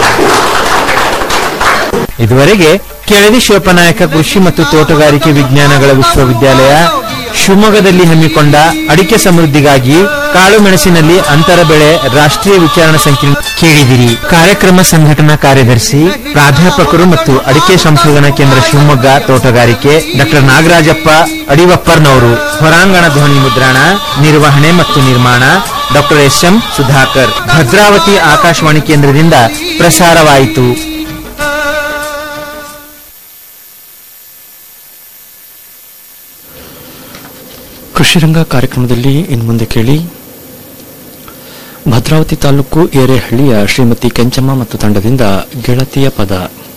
Speaker 8: ಇದುವರೆಗೆ ಕೆಳದಿ ಶಿವಪ್ಪನಾಯಕ ಕೃಷಿ ಮತ್ತು ತೋಟಗಾರಿಕೆ ವಿಜ್ಞಾನಗಳ ವಿಶ್ವವಿದ್ಯಾಲಯ ಶಿವಮೊಗ್ಗದಲ್ಲಿ ಹಮ್ಮಿಕೊಂಡ ಅಡಿಕೆ ಸಮೃದ್ಧಿಗಾಗಿ ಕಾಳು ಮೆಣಸಿನಲ್ಲಿ ಅಂತರ ಬೆಳೆ ರಾಷ್ಟ್ರೀಯ ವಿಚಾರಣಾ ಸಂಕಿರಣ ಕೇಳಿದಿರಿ ಕಾರ್ಯಕ್ರಮ ಸಂಘಟನಾ ಕಾರ್ಯದರ್ಶಿ ಪ್ರಾಧ್ಯಾಪಕರು ಮತ್ತು ಅಡಿಕೆ ಸಂಶೋಧನಾ ಕೇಂದ್ರ ಶಿವಮೊಗ್ಗ ತೋಟಗಾರಿಕೆ ಡಾಕ್ಟರ್ ನಾಗರಾಜಪ್ಪ ಅಡಿವಪ್ಪರ್ನವರು ಹೊರಾಂಗಣ ಧ್ವನಿ ಮುದ್ರಣ ನಿರ್ವಹಣೆ ಮತ್ತು ನಿರ್ಮಾಣ doctor S M Sudhakar Bhadravati Akashvani ಕೇಂದ್ರದಿಂದ ಪ್ರಸಾರವಾಯಿತು
Speaker 3: ಕೃಷಿರಂಗ ಕಾರ್ಯಕ್ರಮದಲ್ಲಿ ಇನ್ನು ಮುಂದೆ ಕೇಳಿ ಭದ್ರಾವತಿ ತಾಲೂಕು ಏರೆಹಳ್ಳಿಯ ಶ್ರೀಮತಿ ಕೆಂಚಮ್ಮ ಮತ್ತು ತಂಡದಿಂದ ಗೆಳತಿಯ ಪದ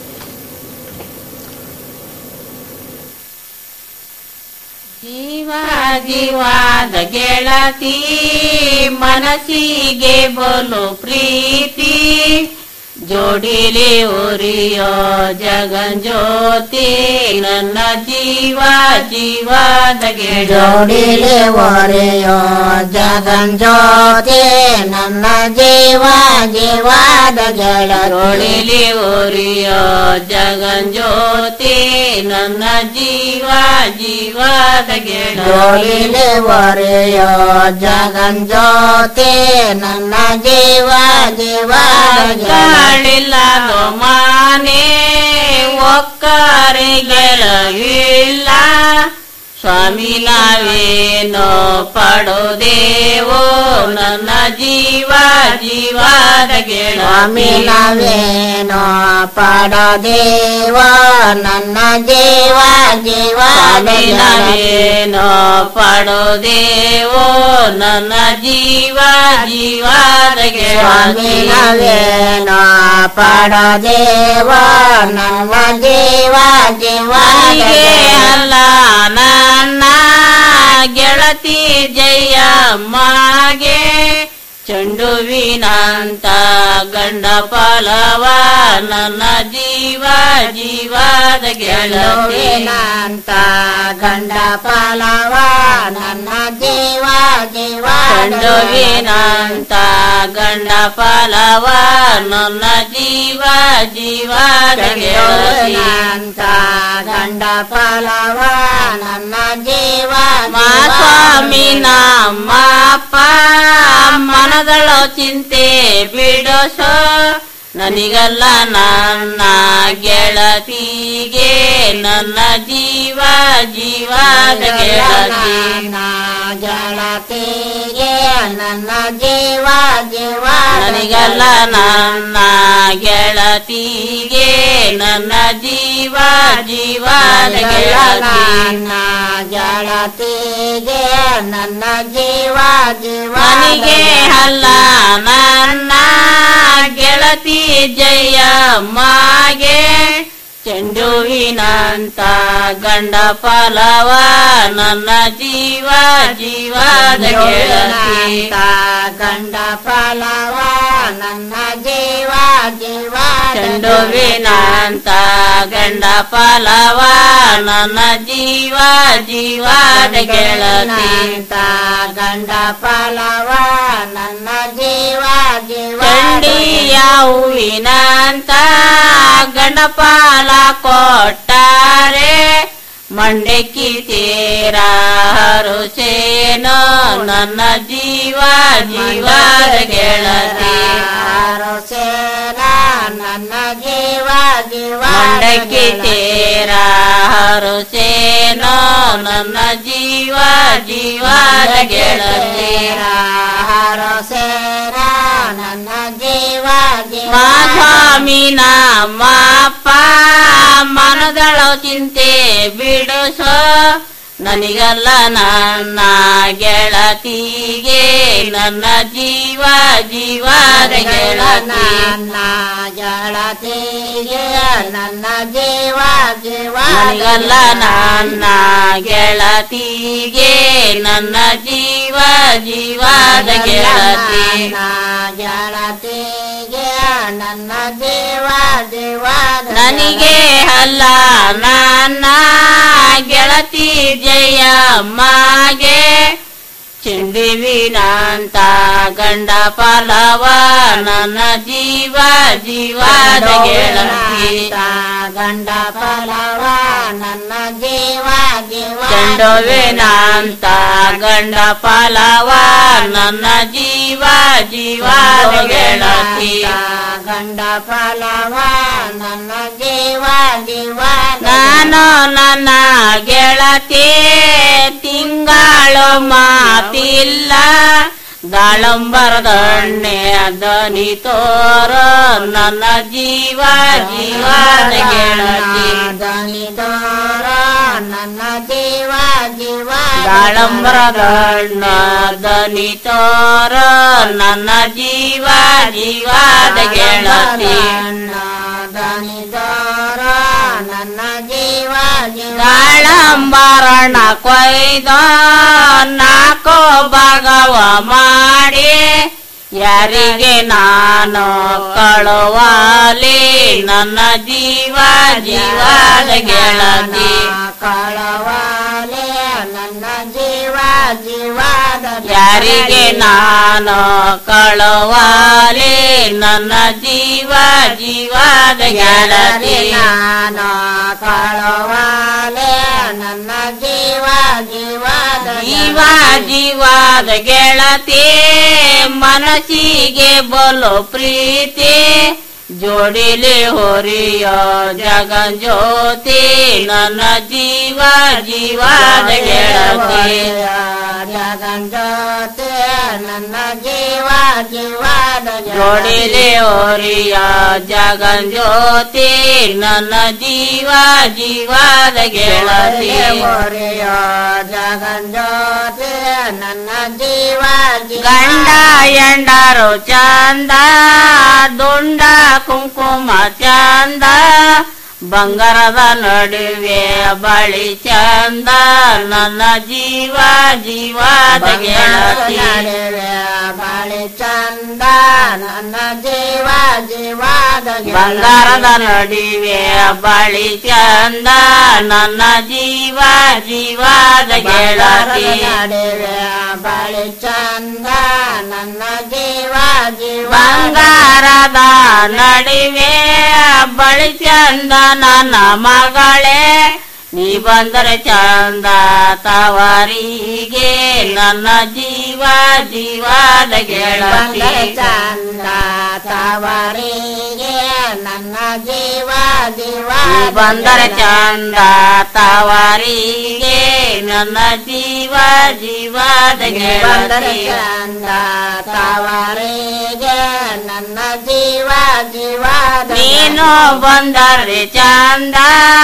Speaker 13: ಜೀವ ಜೀವಾದ ಗೆಳತಿ ಮನಸ್ಸಿಗೆ ಬೋಲು ಪ್ರೀತಿ ಜೋಡಿಲಿ ಉರಿಯೋ ಜಗಂಜ್ಯೋತಿ ನನ್ನ ಜೀವ ಜೀವಾದ
Speaker 5: ಜೋಡಿಲೆ ಒರೆಯೋ ಜಗನ್ ಜ್ಯೋತಿ ನನ್ನ ಜೀವ ಜೀವಾದ ಗೆಳ
Speaker 13: ಜೋಡಿಲಿ ಉರಿಯೋ ಜಗಂಜ್ಯೋತಿ ನನ್ನ ಜೀವ ಜೀವಾದ ಗೆಳ
Speaker 5: ಜೋಡಿಲೆ ಒರೆಯೋ ಜಗನ್ ಜ್ಯೋತಿ ನನ್ನ ಜೀವ ಜೀವಾದ ಗೆಳ
Speaker 13: ಗಾಳಿಲ್ಲದೋ ಮಾನೆ ಒಕ್ಕರಿಗೆಳವಿಲ್ಲ ಸ್ವಾಮಿ ನಾವೇನೋ ಪಡೋದೇವೋ ನನ್ನ ಜೀವ ಜೀವಾದ ಗೆಳ
Speaker 5: ಸ್ವಾಮಿ ನಾವೇನೋ ಪಡದೇವ ನನ್ನ ಜೀವ ಜೀವ
Speaker 13: ಸ್ವಾಮಿ ನಾವೇನೋ ಪಡೋದೇವೋ ನನ್ನ ಜೀವ ಜೀವಾದ ಗೆಳ
Speaker 5: ಸ್ವಾಮಿ ನಾವೇನೋ ಪಡದೇವ ನನ್ನ ಜೀವ ಜೀವ
Speaker 13: ನನಗೆ ಅಲ್ಲ ನನ್ನ ಗೆಳತಿ ಜಯಮ್ಮಗೆ ಚಂಡುವಿನಂತ ಗಂಡ ಫಲವ ನನ್ನ ಜೀವ ಜೀವದ ಗೆಳತಿ
Speaker 5: ಅಂತ ಗಂಡ ಫಲವ ನನ್ನ ಜೀವ ಜೀವ
Speaker 13: ಚಂಡುವಿನಂತ ಗಂಡ ಫಲವ ನನ್ನ ಜೀವ ಜೀವದ ಗೆಳತಿ
Speaker 5: ಅಂತ ಗಂಡ ಫಲವ ನನ್ನ ಜೀವ
Speaker 13: ಮಾ ಸ್ವಾಮಿ ನಮ್ಮಪ್ಪ ಮನದಳ ಚಿಂತೆ ಬಿಡೋಸೋ ನನಗಲ್ಲ ನನ್ನ ಗೆಳತಿಗೆ ನನ್ನ ಜೀವ ಜೀವದ ಗೆಳತಿ
Speaker 5: ಗೆಳತಿಗೆ ನನ್ನ ಜೀವ ಜೀವ
Speaker 13: ನನಗಲ್ಲ ನನ್ನ ಗೆಳತಿಗೆ ನನ್ನ ಜೀವ ಜೀವದ ಗೆಳತಿ
Speaker 5: ನನ್ನ ಗೆಳತಿಗೆ ನನ್ನ ಜೀವ ಜೀವ
Speaker 13: ನನಗೆ ಅಲ್ಲ ನನ್ನ ಗೆಳತಿ ಜಯಮ್ಮಗೆ ಚೆಂಡುವಿನಂತ ಗಂಡ ಫಲವ ನನ್ನ ಜೀವ ಜೀವದ ಗೆಳತಿ
Speaker 5: ಗಂಡ ಫಲವ ನನ್ನ ಜೀವ ಜೀವ
Speaker 13: ಚೆಂಡುವಿನಂತ ಗಂಡ ಫಲವ ನನ್ನ ಜೀವ ಜೀವದ ಗೆಳತಿ
Speaker 5: ಗಂಡ ಫಲವ ನನ್ನ ಜೀವ ಜೀವ
Speaker 13: ಚಂಡಿಯ ಹೂವಿನಂತ ಗಂಡಪಾಲ ಕೊಟ್ಟಾರೆ ಮಂಡಕ್ಕಿ ತೀರ ಹರುಸೇನೋ ನನ್ನ ಜೀವ ಜೀವದ ಗೆಳತಿ
Speaker 5: ಸೇನ ನನ್ನ ಜೀವ ಜೀವ
Speaker 13: ಮಂಡಕ್ಕಿ ತೀರ ಹರುಸೇನೋ ನನ್ನ ಜೀವ ಜೀವದ ಗೆಳತಿ
Speaker 5: ಸೇನ ನನ್ನ ಜೀವ ಜೀವ
Speaker 13: ಮಾ ಸ್ವಾಮಿ ನಮ್ಮಪ್ಪ ಮನದಳ ಚಿಂತೆ ಬಿಡಿಸೋ ನನಗಲ್ಲ ನನ್ನ ಗೆಳತಿಗೆ ನನ್ನ ಜೀವ ಜೀವದ ಗೆಳತಿ
Speaker 5: ನನ್ನ ಗೆಳತಿಗೆ ನನ್ನ ಜೀವ ಜೀವ
Speaker 13: ನನಗಲ್ಲ ನನ್ನ ಗೆಳತಿಗೆ ನನ್ನ ಜೀವ ಜೀವದ ಗೆಳತಿ
Speaker 5: ಗೆಳತಿಗೆ ನನ್ನ ಜೀವ ಜೀವ
Speaker 13: ನನಗೆ ಅಲ್ಲ ನನ್ನ ಗೆಳತಿ ಜಯಮ್ಮಗೆ ಚೆಂಡಿವಿನಂತ ಗಂಡ ಫಲವ ನನ್ನ ಜೀವ ಜೀವದ ಗೆಳತಿ
Speaker 5: ಗಂಡ ಫಲವ ನನ್ನ ಜೀವ ಜೀವ
Speaker 13: ಚೆಂಡುವಿನಂತ ಗಂಡ ಫಲವ ನನ್ನ ಜೀವ ಜೀವದ ಗೆಳತಿ
Speaker 5: ಗಂಡ ಫಲವ ನನ್ನ ಜೀವ ಜೀವ
Speaker 13: ನಾನು ನನ್ನ ಗೆಳತಿ ತಿಂಗಳು ಮಾತಿಲ್ಲ ದಾಳಂಬರದ ಹಣ್ಣೆ ದನಿ ತೋರ ನನ್ನ ಜೀವ ಜೀವದ ಗೆಳತಿ
Speaker 5: ದನಿ ತೋರ ನನ್ನ ಜೀವ ಜೀವ
Speaker 13: ದಾಳಂಬರದ ಹಣ್ಣ ದನಿ ತೋರ ನನ್ನ ಜೀವ ಜೀವದ ಗೆಳತಿ
Speaker 5: ದನಿ ತೋರ ನನ್ನ ಜೀವ ಜೀವ
Speaker 13: ದಾಳಂಬರಣ ಕೊಯ್ದ ನಾಲ್ಕು ಭಾಗವ ಮಾಡಿ ಯಾರಿಗೆ ನಾನು ಕಳುವಾಲಿ ನನ್ನ ಜೀವ ಜೀವದ ಗೆಳತಿ
Speaker 5: ಕಳವಾಲೆ ನನ್ನ ಜೀವ ಜೀವದ
Speaker 13: ಯಾರಿಗೆ ನಾನು ಕಳುವಾಲಿ ನನ್ನ ಜೀವ ಜೀವದ ಗೆಳತಿ
Speaker 5: ನಾನು ಕಳವಾಲೆ ನನ್ನ ಜೀವ ಜೀವದ
Speaker 13: ಜೀವ ಜೀವದ ಗೆಳತಿ ಮನಸ್ಸಿಗೆ ಬಲು ಪ್ರೀತಿ ಜೋಡಿಲಿ ಹೊರಿಯ ಜಗನ್ ಜ್ಯೋತಿ ನನ್ನ ಜೀವ ಜೀವದ ಗೆಳತಿ
Speaker 5: ಜಗನ್ ಜ್ಯೋತಿ ನನ್ನ ಜೀವ ಜೀವದ
Speaker 13: ಜೋಡಿಲಿ ಹೊರಿಯ ಜಗನ್ ಜ್ಯೋತಿ ನನ್ನ ಜೀವ ಜೀವದ ಗೆಳತಿ
Speaker 5: ಹೊರೆಯ ಜಗನ್ ಜ್ಯೋತಿ ನನ್ನ ಜೀವ
Speaker 13: ಗಂಡ ಎಂಡರು ಚಂದ ದುಂಡ ಕುಂಕುಮ ಚಂದ ಬಂಗಾರದ ನಡುವೆ ಬಳಿ ಚಂದ ನನ್ನ ಜೀವ ಜೀವದ ಗೆಳತಿ
Speaker 5: ಬಾಳಿ ಚಂದ ನನ್ನ ಜೀವ ಜೀವದ
Speaker 13: ಬಂಗಾರದ ನಡುವೆ ಬಳಿ ಚಂದ ನನ್ನ ಜೀವ ಜೀವದ ಗೆಳತಿ
Speaker 5: ಬಾಳಿ ಚಂದ ನನ್ನ ಜೀವ ಜೀವ
Speaker 13: ಬಂಗಾರದ ನಡುವೆ ಬಳಿ ಚಂದ ನನ್ನ ಮಗಳೇ ನೀ ಬಂದರೆ ಚಂದ ತವರಿಗೆ ನನ್ನ ಜೀವ ಜೀವದ ಗೆಳತಿ
Speaker 5: ಚಂದ ತವರಿಗೆ ನನ್ನ ಜೀವ ಜೀವ
Speaker 13: ನೀ ಬಂದರೆ ಚಂದ ತವರಿಗೆ ನನ್ನ ಜೀವ ಜೀವದ
Speaker 5: ಬಂದರೆ
Speaker 13: ಗೆಳತಿ
Speaker 5: ಚಂದ ತವರಿಗೆ ನನ್ನ ಜೀವ ಜೀವ
Speaker 13: ನೀನು ಬಂದರೆ ಚಂದ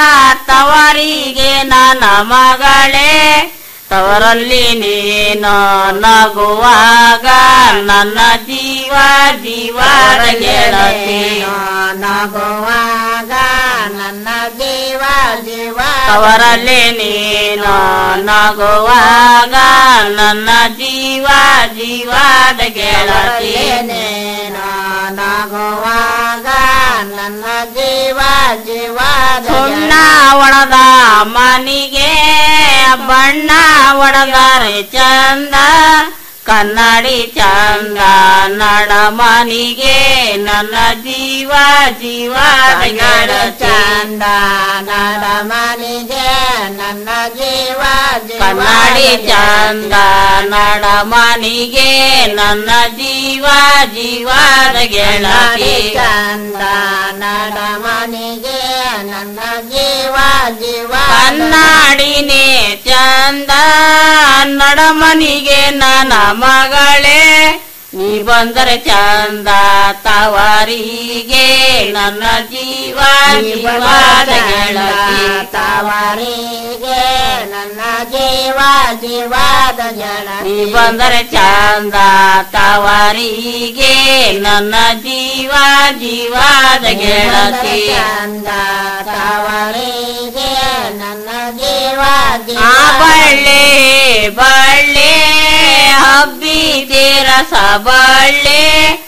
Speaker 13: ತವರಿಗೆ ನನ್ನ ಮಗಳೇ ತವರಲ್ಲಿ ನೀನು ನಗುವಾಗ ನನ್ನ ಜೀವ ಜೀವದ ಗೆಳತಿ
Speaker 5: ನಗುವಾಗ ನನ್ನ ಜೀವ ಜೀವ
Speaker 13: ತವರಲ್ಲಿ ನೀನು ನಗುವಾಗ ನನ್ನ ಜೀವ ಜೀವದ ಗೆಳತಿ
Speaker 5: ನೀನು ನಗುವಾಗ ನನ್ನ ಜೀವ ಜೀವ
Speaker 13: ಸುಣ್ಣ ಒಣದ ಮನಿಗೆ ಬಣ್ಣ ಒಣದರೆ ಚಂದ ಕನ್ನಡಿ ಚಂದ ನಡ ಮನಿಗೆ ನನ್ನ ಜೀವ ಜೀವದ ಗೆಳತಿ
Speaker 5: ಚಂದ ನಡ ಮನಿಗೆ ನನ್ನ ಜೀವ ಜೀವ
Speaker 13: ಕನ್ನಡಿ ಚಂದ ನಡ ಮನಿಗೆ ನನ್ನ ಜೀವ ಜೀವದ ಗೆಳತಿ
Speaker 5: ಚಂದ ನಡ ಮನಿಗೆ ನನ್ನ ಜೀವ ಜೀವ
Speaker 13: ಕನ್ನಡಿನೇ ಚಂದ ನಡಮನಿಗೆ ನನ್ನ ಮಗಳೇ ನೀ ಬಂದರೆ ಚಂದ ತವರಿಗೆ ನನ್ನ ಜೀವ ಜೀವದ ಗೆಳತಿ
Speaker 5: ತವರಿಗೆ ನನ್ನ ಜೀವ ಜೀವದ ಗೆಳತಿ
Speaker 13: ನೀ ಬಂದರೆ ಚಂದ ತವರಿಗೆ ನನ್ನ ಜೀವ ಜೀವದ ಗೆಳತಿ
Speaker 5: ಚಂದ ತವರಿಗೆ ನನ್ನ ಜೀವ ಜೀವ
Speaker 13: ಆ ಬಳ್ಳಿ ಬಳ್ಳಿ ಹಬ್ಬಿದೆ ರಸ ಬಳ್ಳಿ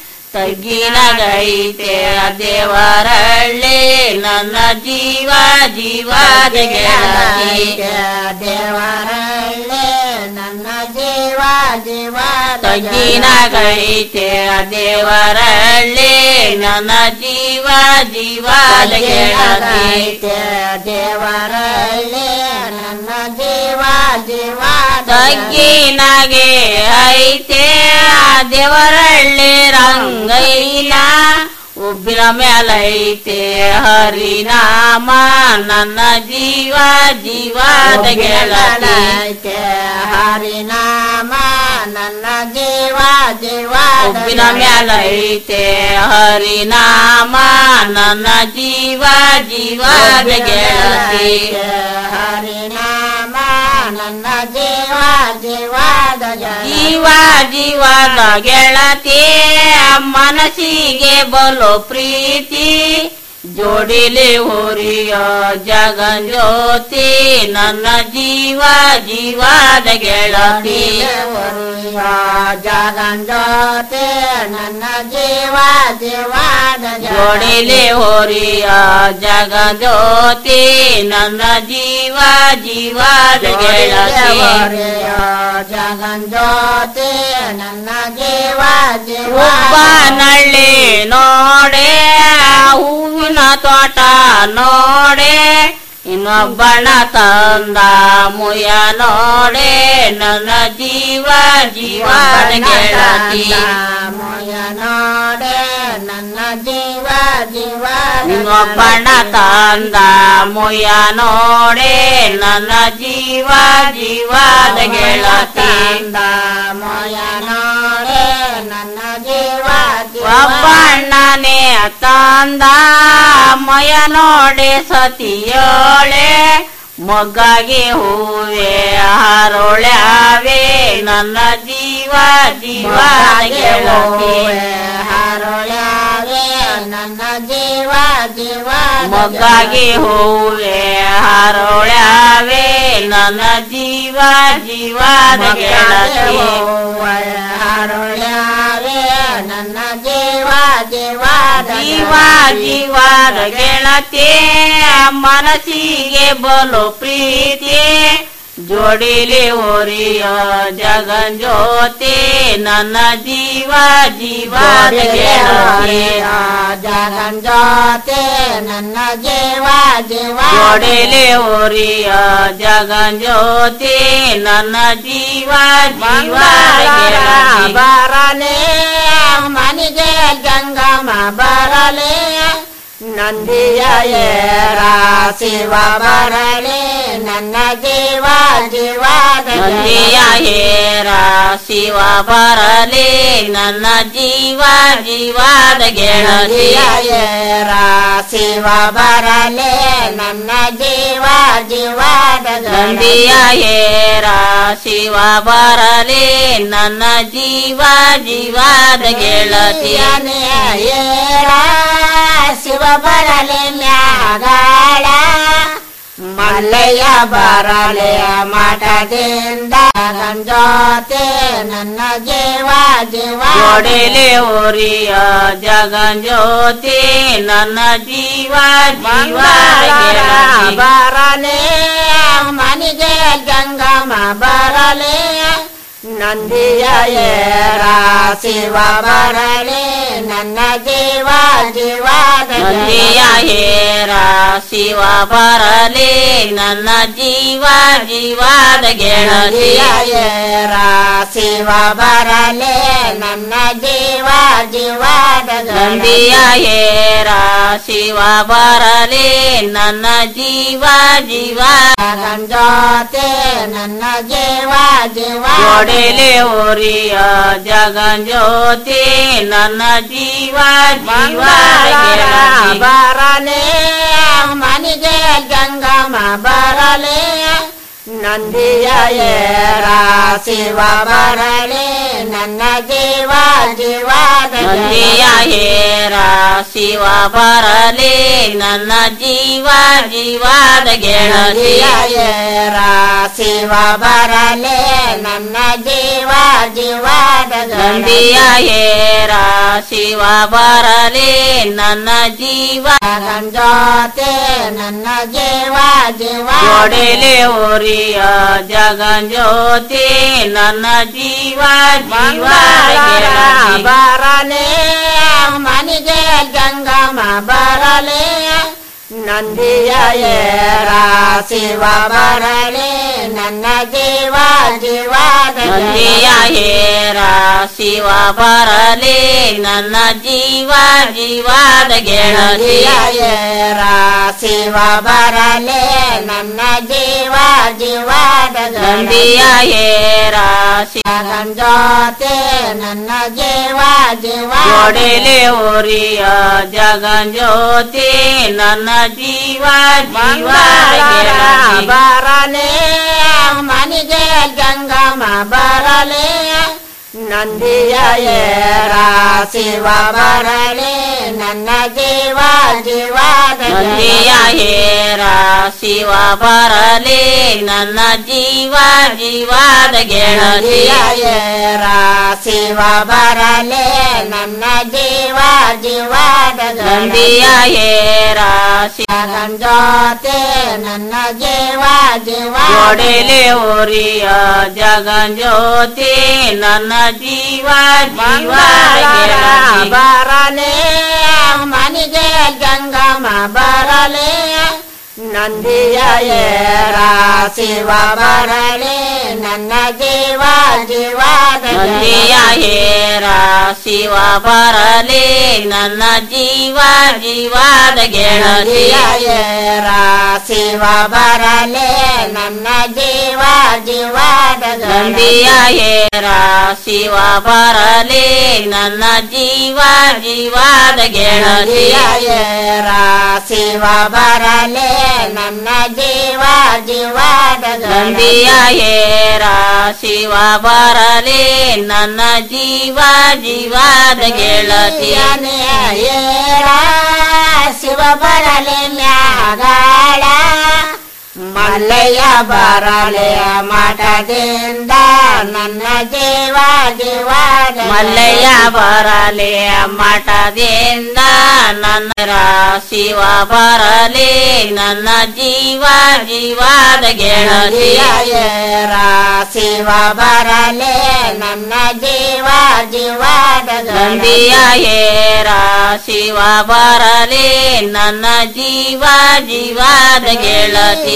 Speaker 13: ತಗ್ಗಿನಗೈತೆ ದೇವರಳ್ಳಿ ನನ್ನ ಜೀವ ಜೀವದ ಗೆಳತಿ
Speaker 5: ದೇವರಳ್ಳಿ ನನ್ನ ಜೀವ ಜೀವ
Speaker 13: ತಗ್ಗಿನಗೈತೆ ದೇವರಳ್ಳಿ ನನ್ನ ಜೀವ ಜೀವದ ಗೆಳತಿ
Speaker 5: ದೇವರಳ್ಳಿ ನನ್ನ ಜೀವ ಜೀವ
Speaker 13: ತಗ್ಗಿನಗೆ ಐತೆ ದೇವರಳ್ಳಿ ರಂಗೈನ ಉಬ್ಬಿನ ಮೇಲೈತೆ ಹರಿನಾಮ ನನ್ನ ಜೀವ ಜೀವದ ಗೆಳತಿ
Speaker 5: ಹರಿನಾಮ ನನ್ನ ಜೀವ ಜೀವ
Speaker 13: ಉಬ್ಬಿನ ಮೇಲೈತೆ ಹರಿನಾಮ ನನ್ನ ಜೀವ ಜೀವದ ಗೆಳತಿ
Speaker 5: ಹರಿನಾಮ ನನ್ನ ಜೀವ ಜೀವದ
Speaker 13: ಜೀವ ಜೀವದ ಗೆಳತಿ ಮನಸ್ಸಿಗೆ ಬಲು ಪ್ರೀತಿ ಜೋಡಿಲಿ ಹುರಿಯ ಜಗಜ್ಯೋತಿ ನನ್ನ ಜೀವ ಜೀವದ ಗೆಳತಿ
Speaker 5: ಜಗನ್ ಜೋತೆ ನನ್ನ ಜೀವ ಜೀವದ
Speaker 13: ಜೋಡಿಲಿ ಹೊರಿಯ ಜಗಜ್ಯೋತಿ ನನ್ನ ಜೀವ ಜೀವದ ಗೆಳತಿ
Speaker 5: ಜಗನ್ ಜೋತೆ ನನ್ನ ಜೀವ ಜೀವ
Speaker 13: ಒಬ್ಬ ನಳ್ಳಿ ನೋಡೆ ಹೂವಿನ ತೋಟ ನೋಡೆ ಇನ್ನೊಬ್ಬಣ ತಂದ ಮುಯ ನೋಡೆ ನನ್ನ ಜೀವ ಜೀವದ ಗೆಳತಿ
Speaker 5: ಮುಯ ನೋಡೆ ನನ್ನ ಜೀವ ಜೀವ
Speaker 13: ಇನ್ನೊಬ್ಬಣ ತಂದ ಮುಯ ನೋಡೆ ನನ್ನ ಜೀವ ಜೀವದ ಗೆಳತಿ
Speaker 5: ಮೊಯ ನೋಡೆ ನನ್ನ ಜೀವ
Speaker 13: ಒಬ್ಬಣ್ಣನೆ ತಂದ ಮಯ ನೋಡೆ ಸತಿಯೋಳೆ ಮೊಗ್ಗಾಗಿ ಹೂವೆ ಹರೊಳ್ಯಾವೆ ನನ್ನ ಜೀವ ಜೀವ ಗೆಳತಿ
Speaker 5: ಹರೊಳ್ಯಾವೆ ನನ್ನ ಜೀವ ಜೀವ
Speaker 13: ಮೊಗ್ಗಾಗಿ ಹೂವೆ ಹರೊಳ್ಯಾವೆ ನನ್ನ ಜೀವ ಜೀವದ ಗೆಳತಿ
Speaker 5: ಹರೊಳ್ಯಾವೆ ನನ್ನ ಜೀವ ಜೀವ
Speaker 13: ಜೀವ ಜೀವದ ಗೆಳತಿ ಮನಸ್ಸಿಗೆ ಬಲು ಪ್ರೀತಿ ಜೋಡಿಲಿ ಹೊರಿಯ ಜಗಜ್ಯೋತಿ ನನ್ನ ಜೀವ ಜೀವದ ಗೆಳತಿ
Speaker 5: ಜಗನ್ ಜೋತೆ ನನ್ನ ಜೀವ ಜೀವ
Speaker 13: ಜೋಡಿಲಿ ಹೊರಿಯ ಜಗಜ್ಯೋತಿ ನನ್ನ ಜೀವ ಜೀವದ ಗೆಳತಿ
Speaker 5: ಬರಲೆ ಮನಿಗೆ ಜಂಗಮ ಬರಲೆ ನಂದಿಯ ಏರ ಶಿವ ಬರಲೆ ನನ್ನ ಜೀವ ಜೀವದ
Speaker 13: ನಂದಿಯ ಹೇರ ಶಿವ ಬರಲಿ ನನ್ನ ಜೀವ ಜೀವದ ಗೆಳತಿ
Speaker 5: ಏರ ಶಿವ ಬರಲೆ ನನ್ನ ಜೀವ ಜೀವದ
Speaker 13: ನಂದಿಯ ಹೇರ ಶಿವ ಬರಲಿ ನನ್ನ ಜೀವ ಜೀವದ ಗೆಳತಿ
Speaker 5: ಏರ ಶಿವ ಬರಲೆ ಮ್ಯಾಗಾಳ ಮಲ್ಲಯ್ಯ ಬರಲೆ ಮಠದಿಂದ ಗಂಜೋತೆ ನನ್ನ ಜೀವ ಜೀವ
Speaker 13: ಜೋಡಿಲಿ ಉರಿಯ ಜಗಜ್ಯೋತಿ ನನ್ನ ಜೀವ ಜೀವದ ಗೆಳತಿ
Speaker 5: ಬರಲೆ ಮನಿಗೆ ಜಂಗಮ ಬರಲೆ ನಂದಿಯ ಏರ ಶಿವ ಬರಲೆ ನನ್ನ ಜೀವ ಜೀವದ
Speaker 13: ನಂದಿಯ ಹೇರ ಶಿವ ಬರಲಿ ನನ್ನ ಜೀವ ಜೀವದ ಗೆಳತಿ
Speaker 5: ಏರ ಶಿವ ಬರಲೆ ನನ್ನ ಜೀವ ಜೀವದ
Speaker 13: ನಂದಿಯ ಹೇರ ಶಿವ ಬರಲಿ ನನ್ನ ಜೀವ ಜೀವ
Speaker 5: ಗಂಜೋತೆ ನನ್ನ ಜೀವ ಜೀವ
Speaker 13: ಜೋಡಿಲಿ ಉರಿಯ ಜಗಜ್ಯೋತಿ ನನ್ನ ಜೀವ ಜೀವದ ಗೆಳತಿ
Speaker 5: ಬರಲೆ ಮನಿಗೆ ಜಂಗಮ ಬರಲೆ ನಂದಿಯ ಏರ ಶಿವ ಬರಲೆ ನನ್ನ ಜೀವ ಜೀವದ
Speaker 13: ನಂದಿಯ ಹೇರ ಶಿವ ಬರಲಿ ನನ್ನ ಜೀವ ಜೀವದ ಗೆಳತಿ
Speaker 5: ಏರ ಶಿವ ಬರಲೆ ನನ್ನ ಜೀವ ಜೀವದ
Speaker 13: ನಂದಿಯ ಹೇರ ಶಿವ ಬರಲಿ ನನ್ನ ಜೀವ
Speaker 5: ಗಂಜೋತೆ ನನ್ನ ಜೀವ ಜೀವ
Speaker 13: ಜೋಡಿಲಿ ಉರಿಯ ಜಗಜ್ಯೋತಿ ನನ್ನ ಜೀವ ಜೀವದ ಗೆಳತಿ
Speaker 5: ಬರಲೆ ಮನಿಗೆ ಜಂಗಮ ಬರಲೆ ನಂದಿಯ ಏರ ಶಿವ ಬರಲಿ ನನ್ನ ಜೀವ ಜೀವಾದ
Speaker 13: ನಂದಿಯ ಹೇರ ಶಿವ ಬರಲಿ ನನ್ನ ಜೀವ ಜೀವಾದ ಗೆಳತಿ
Speaker 5: ನಂದಿಯ ಏರ ಶಿವ ಬರಲಿ ನನ್ನ ಜೀವ ಜೀವಾದ
Speaker 13: ನಂದಿಯ ಹೇರ
Speaker 5: ಜೋತೆ ನನ್ನ ಜೀವ ಜೀವ
Speaker 13: ಒಡೆಲೆ ಓರಿಯ ಜಗಂಜ್ಯೋತಿ ನನ್ನ ಜೀವ ಜೀವ ಗೆಳತಿ
Speaker 5: ಬರಲೇ ಮನಿಗೆ ಜಂಗಮ ಬರಲೇ ನಂದಿಯ ಏರ ಶಿವ ಬರಲೇ ನನ್ನ ಜೀವ ಜೀವಾದ
Speaker 13: ನಂದಿಯ ಹೇರ ಶಿವ ಬರಲಿ ನನ್ನ ಜೀವ ಜೀವಾದ ಗೆಳತಿ
Speaker 5: ನಂದಿಯ ಏರ ಶಿವ ಬರಲೇ ನನ್ನ ಜೀವ ಜೀವಾದ
Speaker 13: ನಂದಿಯ ಹೇರ
Speaker 5: ಜೋತೆ ನನ್ನ ಜೀವ ಜೀವ
Speaker 13: ಒಡೆಲೆ ಓರಿಯ ಜಗಂಜ್ಯೋತಿ ನನ್ನ ಜೀವ ಜೀವ ಗೆಳತಿ
Speaker 5: ಬರಲೇ ಮನಿಗೆ ಜಂಗಮ ಬರಲೇ ನಂದಿಯ ಏರ ಶಿವ ಬರಲೇ ನನ್ನ ಜೀವ ಜೀವಾದ
Speaker 13: ನಂದಿಯ ಹೇರ ಶಿವ ಬರಲಿ ನನ್ನ ಜೀವ ಜೀವಾದ ಗೆಳತಿ
Speaker 5: ನಂದಿಯ ಏರ ಶಿವ ಬರಲೇ ನನ್ನ ಜೀವ ಜೀವಾದ
Speaker 13: ನಂದಿಯ ಹೇರ ಶಿವ ಬರಲಿ ನನ್ನ ಜೀವ ಜೀವಾದ ಗೆಳತಿ
Speaker 5: ನಂದಿಯ ಏರ ಶಿವ ಬರಲೇ ನನ್ನ ಜೀವ ಜೀವಾದ
Speaker 13: ನಂದಿಯ ಹೇರ ಶಿವ ಬರಲಿ ನನ್ನ ಜೀವ ಜೀವಾದ ಗೆಳತಿ
Speaker 5: ಏರ ಶಿವ ಬರಲೆ ಮ್ಯಾಗಾಳ ಮಲ್ಲಯ್ಯ ಬರಲೆ ಮಠದಿಂದ ನನ್ನ ಜೀವ ಜೀವಾದ
Speaker 13: ಮಲ್ಲಯ್ಯ ಬರಲಿ ಮಠದಿಂದ ನನ್ನ ಶಿವ ಬರಲಿ ನನ್ನ ಜೀವ ಜೀವಾದ ಗೆಳತಿ
Speaker 5: ಏರ ಶಿವ ಬರಲೆ ನನ್ನ ಜೀವ ಜೀವಾದ
Speaker 13: ನಂದಿಯ ಹೇರ ಶಿವ ಬರಲಿ ನನ್ನ ಜೀವ ಜೀವಾದ ಗೆಳತಿ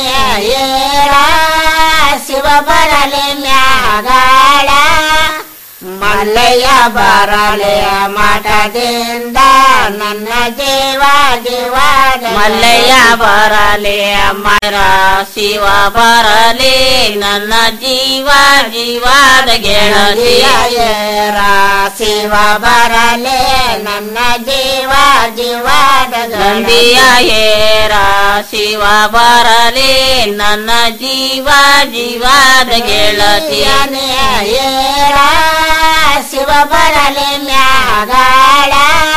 Speaker 5: ಏರ ಶಿವ ಬರಲೆ ಮ್ಯಾಗಾಳ ಮಲ್ಲಯ್ಯ ಬರಲೆ ಮಠದಿಂದ ನನ್ನ ಜೀವ ಜೀವಾದ
Speaker 13: ಮಲ್ಲಯ್ಯ ಬರಲಿ ಮರ ಶಿವ ಬರಲಿ ನನ್ನ ಜೀವ ಜೀವಾದ ಗೆಳತಿ
Speaker 5: ಏರ ಶಿವ ಬರಲೆ ನನ್ನ ಜೀವ ಜೀವಾದ
Speaker 13: ನಂದಿಯ ಹೇರ ಶಿವ ಬರಲಿ ನನ್ನ ಜೀವ ಜೀವಾದ ಗೆಳತಿ
Speaker 5: ಏರ ಶಿವ ಬರಲೆ ಮ್ಯಾಗಾಳ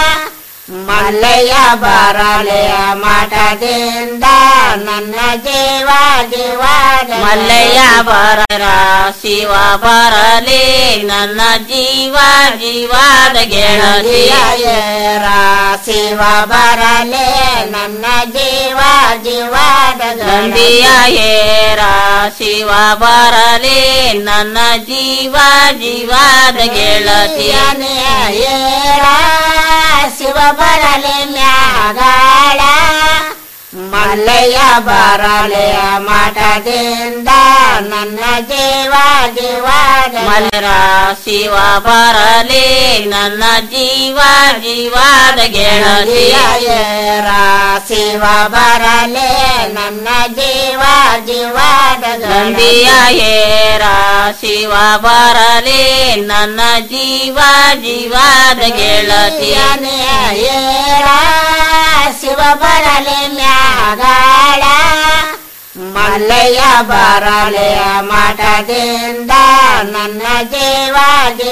Speaker 5: ಮಲ್ಲಯ್ಯ ಬರಲೆ ಮಠದಿಂದ ನನ್ನ ಜೀವ ಜೀವಾದ
Speaker 13: ಮಲ್ಲಯ್ಯ ಬರ ಶಿವ ಬರಲಿ ನನ್ನ ಜೀವ ಜೀವಾದ ಗೆಳತಿ
Speaker 5: ಏರ ಶಿವ ಬರಲೆ ನನ್ನ ಜೀವ ಜೀವಾದ
Speaker 13: ನಂದಿಯ ಹೇರ ಶಿವ ಬರಲಿ ನನ್ನ ಜೀವ ಜೀವಾದ ಗೆಳತಿ
Speaker 5: ಏರ ಶಿವ ಬರಲೆ ಮ್ಯಾಗಾಳ ಮಲ್ಲಯ್ಯ ಬರಲೆ ಮಠದಿಂದ ನನ್ನ ಜೀವ ಜೀವಾದ
Speaker 13: ಮಲ್ಲರ ಶಿವ ಬರಲಿ ನನ್ನ ಜೀವ ಜೀವಾದ ಗೆಳತಿ
Speaker 5: ಏರ ಶಿವ ಬರಲೆ ನನ್ನ ಜೀವ ಜೀವಾದ
Speaker 13: ನಂದಿಯ ಹೇರ ಶಿವ ಬರಲಿ ನನ್ನ ಜೀವ ಜೀವಾದ ಗೆಳತಿ
Speaker 5: ಏರ ಶಿವ ಬರಲೆ ಮ್ಯಾಗಾಳ ಮಲ್ಲಯ್ಯ ಬರಲೆ ಮಠದಿಂದ ನನ್ನ ಜೀವ